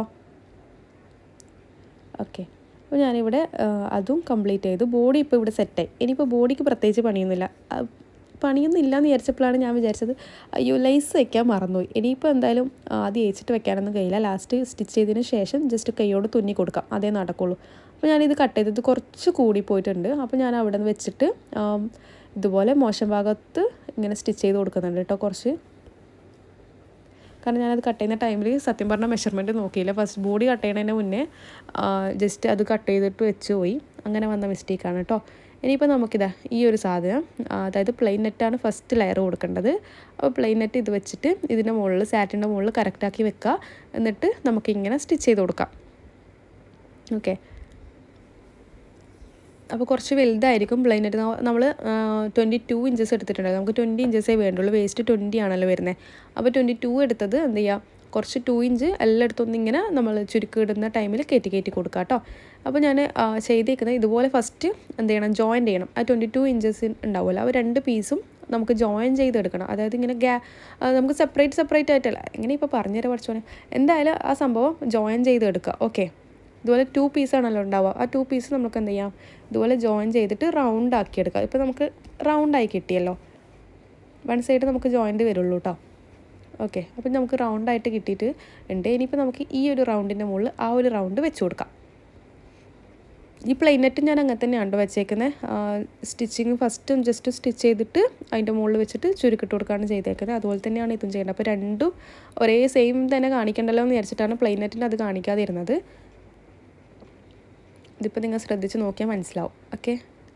ഓക്കെ അപ്പോൾ ഞാനിവിടെ ആ, അതും കംപ്ലീറ്റ് ചെയ്തു ബോഡി ഇപ്പോൾ ഇവിടെ സെറ്റായി ഇനിയിപ്പോൾ ബോഡിക്ക് പ്രത്യേകിച്ച് പണിയൊന്നുമില്ല ആ, പണിയൊന്നും ഇല്ലയെന്ന് വിചാരിച്ചപ്പോഴാണ് ഞാൻ വിചാരിച്ചത് അയ്യോ ലൈസ് വയ്ക്കാൻ മറന്നുപോയി ഇനിയിപ്പോൾ എന്തായാലും ആദ്യം ഏച്ചിട്ട് വെക്കാനൊന്നും കഴിയില്ല ലാസ്റ്റ് സ്റ്റിച്ച് ചെയ്തതിന് ശേഷം ജസ്റ്റ് കൈയോട് തുന്നി കൊടുക്കാം അതേ നടക്കുള്ളൂ അപ്പോൾ ഞാനിത് കട്ട് ചെയ്തത് കുറച്ച് കൂടി പോയിട്ടുണ്ട് അപ്പോൾ ഞാൻ അവിടെ നിന്ന് വെച്ചിട്ട് ആം, ഇതുപോലെ മോശം ഭാഗത്ത് ഇങ്ങനെ സ്റ്റിച്ച് ചെയ്ത് കൊടുക്കുന്നുണ്ട് കേട്ടോ കുറച്ച് കാരണം ഞാനത് കട്ട് ചെയ്യുന്ന ടൈമിൽ സത്യം പറഞ്ഞാൽ മെഷർമെൻറ്റ് നോക്കിയില്ല ഫസ്റ്റ് ബോഡി കട്ട് ചെയ്യണതിന് മുന്നേ ജസ്റ്റ് അത് കട്ട് ചെയ്തിട്ട് വെച്ച് പോയി അങ്ങനെ വന്ന മിസ്റ്റേക്കാണ് കേട്ടോ ഇനിയിപ്പോൾ നമുക്കിതാ ഈ ഒരു സാധനം ആ, അതായത് പ്ലെയിൻ നെറ്റാണ് ഫസ്റ്റ് ലെയർ കൊടുക്കേണ്ടത് അപ്പോൾ പ്ലെയിൻ നെറ്റ് ഇത് വെച്ചിട്ട് ഇതിൻ്റെ മുകളിൽ സാറ്റിൻ്റെ മുകളിൽ കറക്റ്റാക്കി വെക്കുക എന്നിട്ട് നമുക്കിങ്ങനെ സ്റ്റിച്ച് ചെയ്ത് കൊടുക്കാം ഓക്കെ അപ്പോൾ കുറച്ച് വലുതായിരിക്കും പ്ലെയിൻ നെറ്റ് നമ്മൾ ട്വൻറ്റി ടു ഇഞ്ചസ് എടുത്തിട്ടുണ്ട് നമുക്ക് ട്വൻറ്റി ഇഞ്ചസേ വേണ്ടുള്ളൂ വേസ്റ്റ് ട്വൻറ്റി ആണല്ലോ വരുന്നത് അപ്പോൾ ട്വൻറ്റി ടു എടുത്തത് എന്ത് ചെയ്യുക കുറച്ച് ടു ഇഞ്ച് എല്ലായിടത്തും ഒന്നിങ്ങനെ നമ്മൾ ചുരുക്കി ഇടുന്ന ടൈമിൽ കയറ്റി കയറ്റി കൊടുക്കുക കേട്ടോ അപ്പോൾ ഞാൻ ചെയ്തേക്കുന്നത് ഇതുപോലെ ഫസ്റ്റ് എന്ത് ചെയ്യണം ജോയിൻ ചെയ്യണം ആ ട്വൻറ്റി ടു ഇഞ്ചസ് ഉണ്ടാവുമല്ലോ ആ രണ്ട് പീസും നമുക്ക് ജോയിൻ ചെയ്തെടുക്കണം അതായത് ഇങ്ങനെ ഗ്യാ ആ, നമുക്ക് സെപ്പറേറ്റ് സെപ്പറേറ്റ് ആയിട്ടല്ല എങ്ങനെ ഇപ്പോൾ പറഞ്ഞുതരാം പഠിച്ചോനെ എന്തായാലും ആ സംഭവം ജോയിൻ ചെയ്തെടുക്കുക ഓക്കെ ഇതുപോലെ ടു പീസാണല്ലോ ഉണ്ടാവുക ആ ടു പീസ് നമുക്ക് എന്ത് ചെയ്യാം ഇതുപോലെ ജോയിൻ ചെയ്തിട്ട് റൗണ്ട് ആക്കി എടുക്കാം ഇപ്പോൾ നമുക്ക് റൗണ്ടായി കിട്ടിയല്ലോ വൺ സൈഡ് നമുക്ക് ജോയിൻ്റ് വരുള്ളൂ കേട്ടോ ഓക്കെ അപ്പം നമുക്ക് റൗണ്ടായിട്ട് കിട്ടിയിട്ട് ഉണ്ട് ഇനിയിപ്പോൾ നമുക്ക് ഈ ഒരു റൗണ്ടിൻ്റെ മുകളിൽ ആ ഒരു റൗണ്ട് വെച്ച് കൊടുക്കാം ഈ പ്ലെയിൻ നെറ്റ് ഞാൻ അങ്ങനെ തന്നെയാണ് കേട്ടോ വെച്ചേക്കുന്നത് സ്റ്റിച്ചിങ് ഫസ്റ്റ് ജസ്റ്റ് സ്റ്റിച്ച് ചെയ്തിട്ട് അതിൻ്റെ മുകളിൽ വെച്ചിട്ട് ചുരുക്കിട്ട് കൊടുക്കുകയാണ് ചെയ്തേക്കുന്നത് അതുപോലെ തന്നെയാണ് ഇതും ചെയ്യുന്നത് അപ്പോൾ രണ്ടും ഒരേ സെയിം തന്നെ കാണിക്കണ്ടല്ലോ എന്ന് വിചാരിച്ചിട്ടാണ് പ്ലെയിൻ നെറ്റിൻ്റെ അത് കാണിക്കാതിരുന്നത് ഇതിപ്പോൾ നിങ്ങൾ ശ്രദ്ധിച്ച് നോക്കിയാൽ മനസ്സിലാവും ഓക്കെ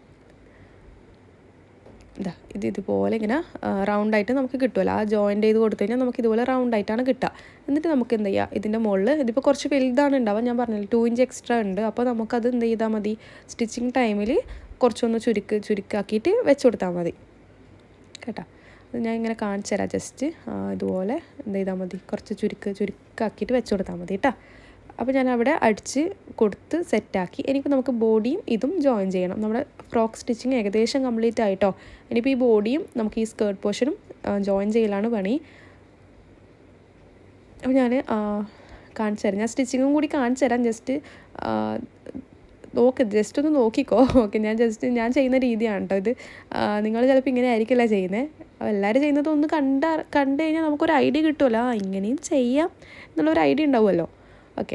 ഇതാ ഇത് ഇതുപോലെ ഇങ്ങനെ റൗണ്ടായിട്ട് നമുക്ക് കിട്ടുമല്ലോ ആ ജോയിൻ്റ് ചെയ്ത് കൊടുത്തു കഴിഞ്ഞാൽ നമുക്ക് ഇതുപോലെ റൗണ്ടായിട്ടാണ് കിട്ടുക എന്നിട്ട് നമുക്ക് എന്ത് ചെയ്യുക ഇതിൻ്റെ മുകളിൽ ഇതിപ്പോൾ കുറച്ച് വലുതാണ് ഉണ്ടാവുക ഞാൻ പറഞ്ഞില്ല ടു ഇഞ്ച് എക്സ്ട്രാ ഉണ്ട് അപ്പോൾ നമുക്കത് എന്ത് ചെയ്താൽ മതി സ്റ്റിച്ചിങ് ടൈമിൽ കുറച്ചൊന്ന് ചുരുക്ക് ചുരുക്കാക്കിയിട്ട് വെച്ച് കൊടുത്താൽ മതി കേട്ടോ അത് ഞാൻ ഇങ്ങനെ കാണിച്ചു തരാം ജസ്റ്റ് ഇതുപോലെ എന്ത് ചെയ്താൽ മതി കുറച്ച് ചുരുക്ക് ചുരുക്കാക്കിയിട്ട് വെച്ച് കൊടുത്താൽ മതി കേട്ടോ അപ്പോൾ ഞാൻ അവിടെ അടിച്ച് കൊടുത്ത് സെറ്റാക്കി ഇനിയിപ്പോൾ നമുക്ക് ബോഡിയും ഇതും ജോയിൻ ചെയ്യണം നമ്മുടെ ഫ്രോക്ക് സ്റ്റിച്ചിങ് ഏകദേശം കംപ്ലീറ്റ് ആയിട്ടോ ഇനിയിപ്പോൾ ഈ ബോഡിയും നമുക്ക് ഈ സ്കേർട്ട് പോർഷനും ജോയിൻ ചെയ്യലാണ് പണി അപ്പോൾ ഞാൻ കാണിച്ചു തരാം ഞാൻ സ്റ്റിച്ചിങ്ങും കൂടി കാണിച്ചു തരാം ജസ്റ്റ് നോക്ക് ജസ്റ്റ് ഒന്ന് നോക്കിക്കോ ഓക്കെ ഞാൻ ജസ്റ്റ് ഞാൻ ചെയ്യുന്ന രീതിയാണ് കേട്ടോ ഇത് നിങ്ങൾ ചിലപ്പോൾ ഇങ്ങനെ ആയിരിക്കില്ല ചെയ്യുന്നത് അപ്പോൾ എല്ലാവരും ചെയ്യുന്നത് ഒന്ന് കണ്ട കണ്ടു കഴിഞ്ഞാൽ നമുക്കൊരു ഐഡിയ കിട്ടുമല്ലോ ആ ഇങ്ങനെയും ചെയ്യാം എന്നുള്ളൊരു ഐഡിയ ഉണ്ടാവുമല്ലോ ഓക്കെ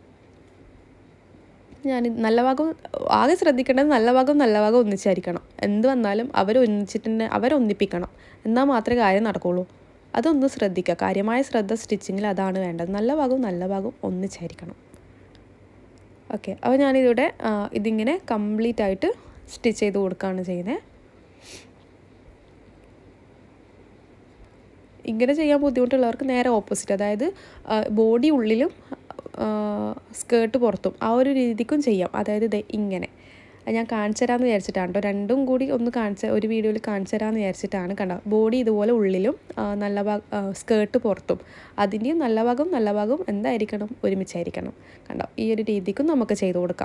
ഞാൻ നല്ല ഭാഗം ആകെ ശ്രദ്ധിക്കേണ്ടത് നല്ല ഭാഗം നല്ല ഭാഗം ഒന്നിച്ചായിരിക്കണം എന്ത് വന്നാലും അവർ ഒന്നിച്ചിട്ട് അവരൊന്നിപ്പിക്കണം എന്നാൽ മാത്രമേ കാര്യം നടക്കുള്ളൂ അതൊന്ന് ശ്രദ്ധിക്കുക കാര്യമായ ശ്രദ്ധ സ്റ്റിച്ചിങ്ങിൽ അതാണ് വേണ്ടത് നല്ല ഭാഗവും നല്ല ഭാഗവും ഒന്നിച്ചായിരിക്കണം ഓക്കെ അപ്പോൾ ഞാനിതിവിടെ ഇതിങ്ങനെ കംപ്ലീറ്റ് ആയിട്ട് സ്റ്റിച്ച് ചെയ്ത് കൊടുക്കുകയാണ് ചെയ്യുന്നത് ഇങ്ങനെ ചെയ്യാൻ ബുദ്ധിമുട്ടുള്ളവർക്ക് നേരെ ഓപ്പോസിറ്റ് അതായത് ബോഡി ഉള്ളിലും സ്കേർട്ട് പുറത്തും ആ ഒരു രീതിക്കും ചെയ്യാം അതായത് ദേ ഇങ്ങനെ ഞാൻ കാണിച്ചു തരാമെന്ന് വിചാരിച്ചിട്ടാണ് കേട്ടോ രണ്ടും കൂടി ഒന്ന് കാണിച്ച ഒരു വീഡിയോയിൽ കാണിച്ചു തരാമെന്ന് വിചാരിച്ചിട്ടാണ് കണ്ടോ ബോഡി ഇതുപോലെ ഉള്ളിലും നല്ല ഭാഗം സ്കേർട്ട് പുറത്തും അതിൻ്റെയും നല്ല ഭാഗം നല്ല ഭാഗം എന്തായിരിക്കണം ഒരുമിച്ചായിരിക്കണം കണ്ടോ ഈ ഒരു രീതിക്കും നമുക്ക് ചെയ്ത് കൊടുക്കാം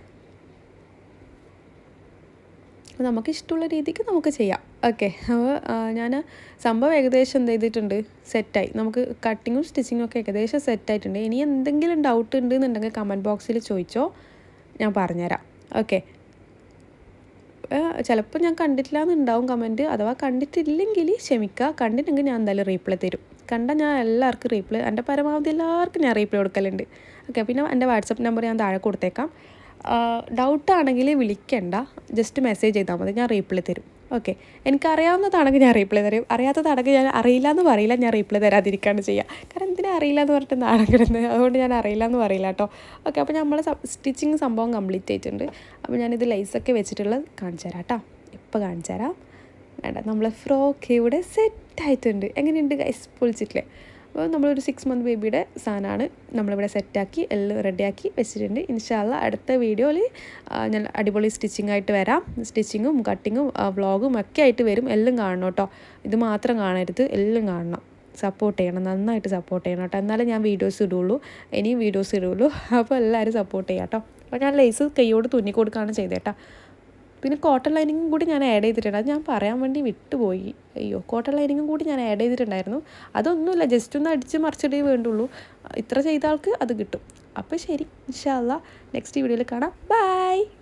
നമുക്ക് ഇഷ്ടമുള്ള രീതിക്ക് നമുക്ക് ചെയ്യാം ഓക്കെ അപ്പോൾ ഞാൻ സംഭവം ഏകദേശം എന്ത് ചെയ്തിട്ടുണ്ട് സെറ്റായി നമുക്ക് കട്ടിങ്ങും സ്റ്റിച്ചിങ്ങും ഒക്കെ ഏകദേശം സെറ്റായിട്ടുണ്ട് ഇനി എന്തെങ്കിലും ഡൗട്ട് ഉണ്ട് എന്നുണ്ടെങ്കിൽ കമൻറ്റ് ബോക്സിൽ ചോദിച്ചോ ഞാൻ പറഞ്ഞുതരാം ഓക്കെ ചിലപ്പോൾ ഞാൻ കണ്ടിട്ടില്ല എന്നുണ്ടാവും കമൻറ്റ് അഥവാ കണ്ടിട്ടില്ലെങ്കിൽ ക്ഷമിക്കുക കണ്ടിട്ടുണ്ടെങ്കിൽ ഞാൻ എന്തായാലും റീപ്ലൈ തരും കണ്ട ഞാൻ എല്ലാവർക്കും റീപ്ലൈ എൻ്റെ പരമാവധി എല്ലാവർക്കും ഞാൻ റീപ്ലൈ കൊടുക്കലുണ്ട് ഓക്കെ പിന്നെ എൻ്റെ വാട്സപ്പ് നമ്പർ ഞാൻ താഴെ കൊടുത്തേക്കാം ഡൗട്ടാണെങ്കിൽ വിളിക്കണ്ട ജസ്റ്റ് മെസ്സേജ് ചെയ്താൽ മതി ഞാൻ റീപ്ലൈ തരും ഓക്കെ എനിക്കറിയാവുന്നതാണെങ്കിൽ ഞാൻ റീപ്ലൈ തരും അറിയാത്തതാണെങ്കിൽ ഞാൻ അറിയില്ല എന്ന് പറയില്ല ഞാൻ റീപ്ലൈ തരാതിരിക്കുകയാണ് ചെയ്യുക കാരണം എന്തിനാ അറിയില്ല എന്ന് പറഞ്ഞിട്ട് നാണം കിടന്നത് അതുകൊണ്ട് ഞാൻ അറിയില്ല എന്ന് പറയില്ല കേട്ടോ ഓക്കെ അപ്പോൾ നമ്മൾ സ്റ്റിച്ചിങ് സംഭവം കംപ്ലീറ്റ് ആയിട്ടുണ്ട് അപ്പോൾ ഞാനിത് ലൈസൊക്കെ വെച്ചിട്ടുള്ളത് കാണിച്ചു തരാം കേട്ടോ ഇപ്പോൾ കാണിച്ചു തരാം വേണ്ട നമ്മൾ ഫ്രോക്ക് ഇവിടെ സെറ്റായിട്ടുണ്ട് എങ്ങനെയുണ്ട് ഗൈസ് പൊളിച്ചിട്ടില്ലേ അപ്പോൾ നമ്മളൊരു സിക്സ് മന്ത് ബേബിയുടെ സാധനമാണ് നമ്മളിവിടെ സെറ്റാക്കി എല്ലാം റെഡിയാക്കി വെച്ചിട്ടുണ്ട് ഇൻഷാല്ല അടുത്ത വീഡിയോയിൽ ഞാൻ അടിപൊളി സ്റ്റിച്ചിങ് ആയിട്ട് വരാം സ്റ്റിച്ചിങ്ങും കട്ടിങ്ങും വ്ളോഗും ഒക്കെ ആയിട്ട് വരും എല്ലാം കാണണം കേട്ടോ ഇത് മാത്രം കാണരുത് എല്ലാം കാണണം സപ്പോർട്ട് ചെയ്യണം നന്നായിട്ട് സപ്പോർട്ട് ചെയ്യണം കേട്ടോ എന്നാലേ ഞാൻ വീഡിയോസ് ഇടുള്ളൂ ഇനിയും വീഡിയോസ് ഇടുള്ളൂ അപ്പോൾ എല്ലാവരും സപ്പോർട്ട് ചെയ്യാം കേട്ടോ അപ്പോൾ ഞാൻ ലേസ് കൈയോട് തുന്നി കൊടുക്കുകയാണ് ചെയ്തേട്ടാ പിന്നെ കോട്ടൺ ലൈനിങ്ങും കൂടി ഞാൻ ആഡ് ചെയ്തിട്ടുണ്ട് അത് ഞാൻ പറയാൻ വേണ്ടി വിട്ടുപോയി അയ്യോ കോട്ടൺ ലൈനിങ്ങും കൂടി ഞാൻ ആഡ് ചെയ്തിട്ടുണ്ടായിരുന്നു അതൊന്നുമില്ല ജസ്റ്റ് ഒന്ന് അടിച്ച് മറിച്ചിടേ വേണ്ടുള്ളൂ ഇത്ര ചെയ്ത ആൾക്ക് അത് കിട്ടും അപ്പോൾ ശരി ഇൻഷാല്ല നെക്സ്റ്റ് വീഡിയോയിൽ കാണാം ബൈ